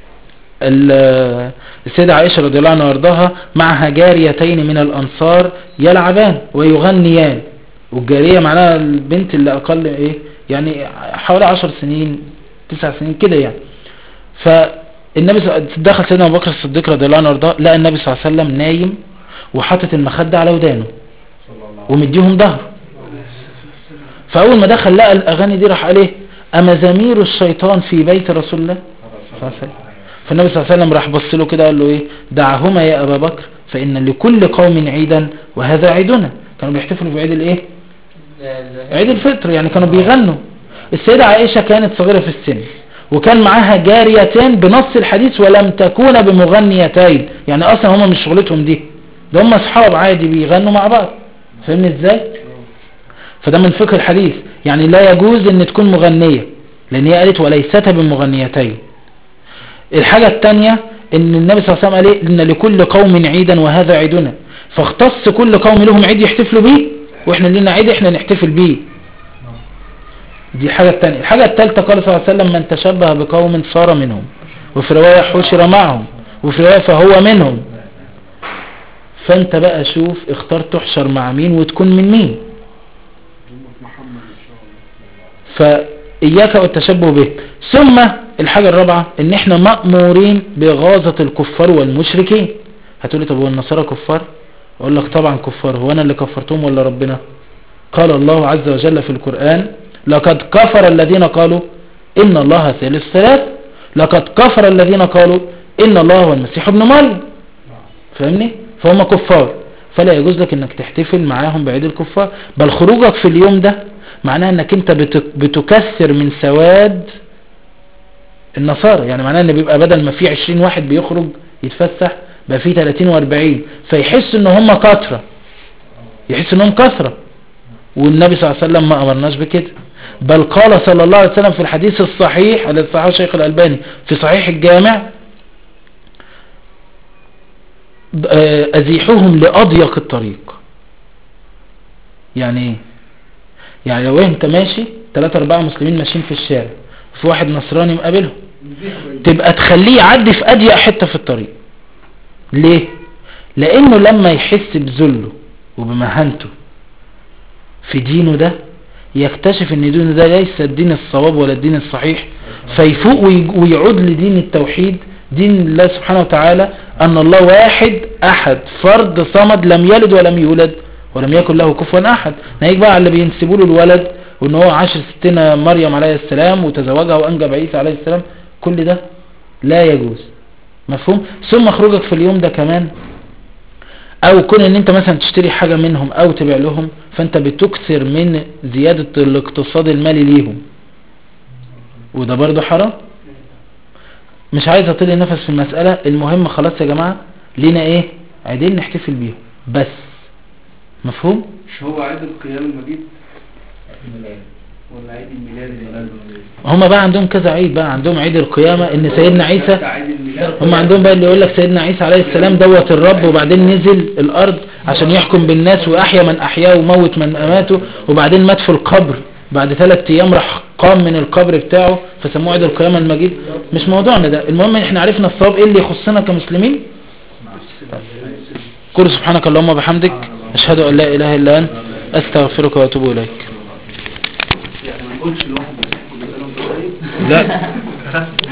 السيدة عائشة رضي الله عنها وارضاها معها جاريتين من الأنصار يلعبان ويغنيان والجارية معناها البنت اللي أقل إيه يعني حوالي عشر سنين تسع سنين كده يعني فالنبي ص- دخل سيدنا ابو بكر الصديق رضي الله عنه وارضاه لقى النبي صلى الله عليه وسلم نايم وحاطط المخدة على ودانه ومديهم ظهره فاول ما دخل لقى الاغاني دي راح قال ايه امزامير الشيطان في بيت رسول الله صلى الله عليه وسلم فالنبي صلى الله عليه وسلم راح بص له كده قال له ايه دعهما يا ابا بكر فان لكل قوم عيدا وهذا عيدنا كانوا بيحتفلوا بعيد الايه عيد الفطر يعني كانوا بيغنوا السيدة عائشة كانت صغيرة في السن وكان معاها جاريتين بنص الحديث ولم تكون بمغنيتين يعني اصلا هم مش شغلتهم دي ده هم اصحاب عادي بيغنوا مع بعض فاهمني ازاي فده من فقه الحديث يعني لا يجوز ان تكون مغنية لان هي قالت وليست بمغنيتين الحاجة التانية ان النبي صلى الله عليه وسلم قال إيه؟ ان لكل قوم عيدا وهذا عيدنا فاختص كل قوم لهم عيد يحتفلوا بيه واحنا لنا عيد احنا نحتفل بيه دي الحاجة التانية الحاجة التالتة قال صلى الله عليه وسلم من تشبه بقوم صار منهم وفي رواية حشر معهم وفي رواية فهو منهم فانت بقى شوف اختار تحشر مع مين وتكون من مين فإياك والتشبه به ثم الحاجة الرابعة ان احنا مأمورين بغاظة الكفار والمشركين هتقولي طب هو النصارى كفار اقول لك طبعا كفار هو انا اللي كفرتهم ولا ربنا قال الله عز وجل في القرآن لقد كفر الذين قالوا ان الله ثالث ثلاث لقد كفر الذين قالوا ان الله هو المسيح ابن مريم فاهمني فهم كفار فلا يجوز لك انك تحتفل معاهم بعيد الكفار بل خروجك في اليوم ده معناه انك انت بت- بتكثر من سواد النصارى يعني معناه ان بيبقى بدل ما في 20 واحد بيخرج يتفسح بقى في 30 و40 فيحس ان هم كثرة يحس انهم كثرة والنبي صلى الله عليه وسلم ما امرناش بكده بل قال صلى الله عليه وسلم في الحديث الصحيح الذي صححه الشيخ الألباني في صحيح الجامع آه، أزيحوهم لأضيق الطريق يعني ايه يعني لو انت ماشي ثلاثة أربعة مسلمين ماشيين في الشارع في واحد نصراني مقابلهم تبقى تخليه يعدي في أضيق حتة في الطريق ليه لأنه لما يحس بذله وبمهانته في دينه ده يكتشف ان دينه ده ليس الدين الصواب ولا الدين الصحيح فيفوق وي- ويعود لدين التوحيد دين الله سبحانه وتعالى ان الله واحد احد فرد صمد لم يلد ولم يولد ولم يكن له كفوا احد نهيك بقى على اللي بينسبوا له الولد وان هو عاشر ستنا مريم عليه السلام وتزوجها وانجب عيسى عليه السلام كل ده لا يجوز مفهوم ثم خروجك في اليوم ده كمان او كون ان انت مثلا تشتري حاجة منهم او تبيع لهم فانت بتكثر من زيادة الاقتصاد المالي ليهم وده برضو حرام مش عايز اطيل النفس في المسألة المهم خلاص يا جماعة لينا ايه عيدين نحتفل بيهم بس مفهوم مش هو عيد القيام المجيد ولا عيد الميلاد هما بقى عندهم كذا عيد بقى عندهم عيد القيامة ان سيدنا عيسى عيد الميلاد هم عندهم بقى اللي يقول لك سيدنا عيسى عليه السلام دوت الرب وبعدين نزل الارض عشان يحكم بالناس واحيا من احياه وموت من اماته وبعدين مات في القبر بعد ثلاث ايام راح قام من القبر بتاعه فسموه عيد القيامة المجيد مش موضوعنا ده المهم ان احنا عرفنا الصواب ايه اللي يخصنا كمسلمين قل سبحانك اللهم وبحمدك اشهد ان لا اله الا انت استغفرك واتوب اليك يعني ما نقولش الواحد مسيح كل سنه وانت طيب لا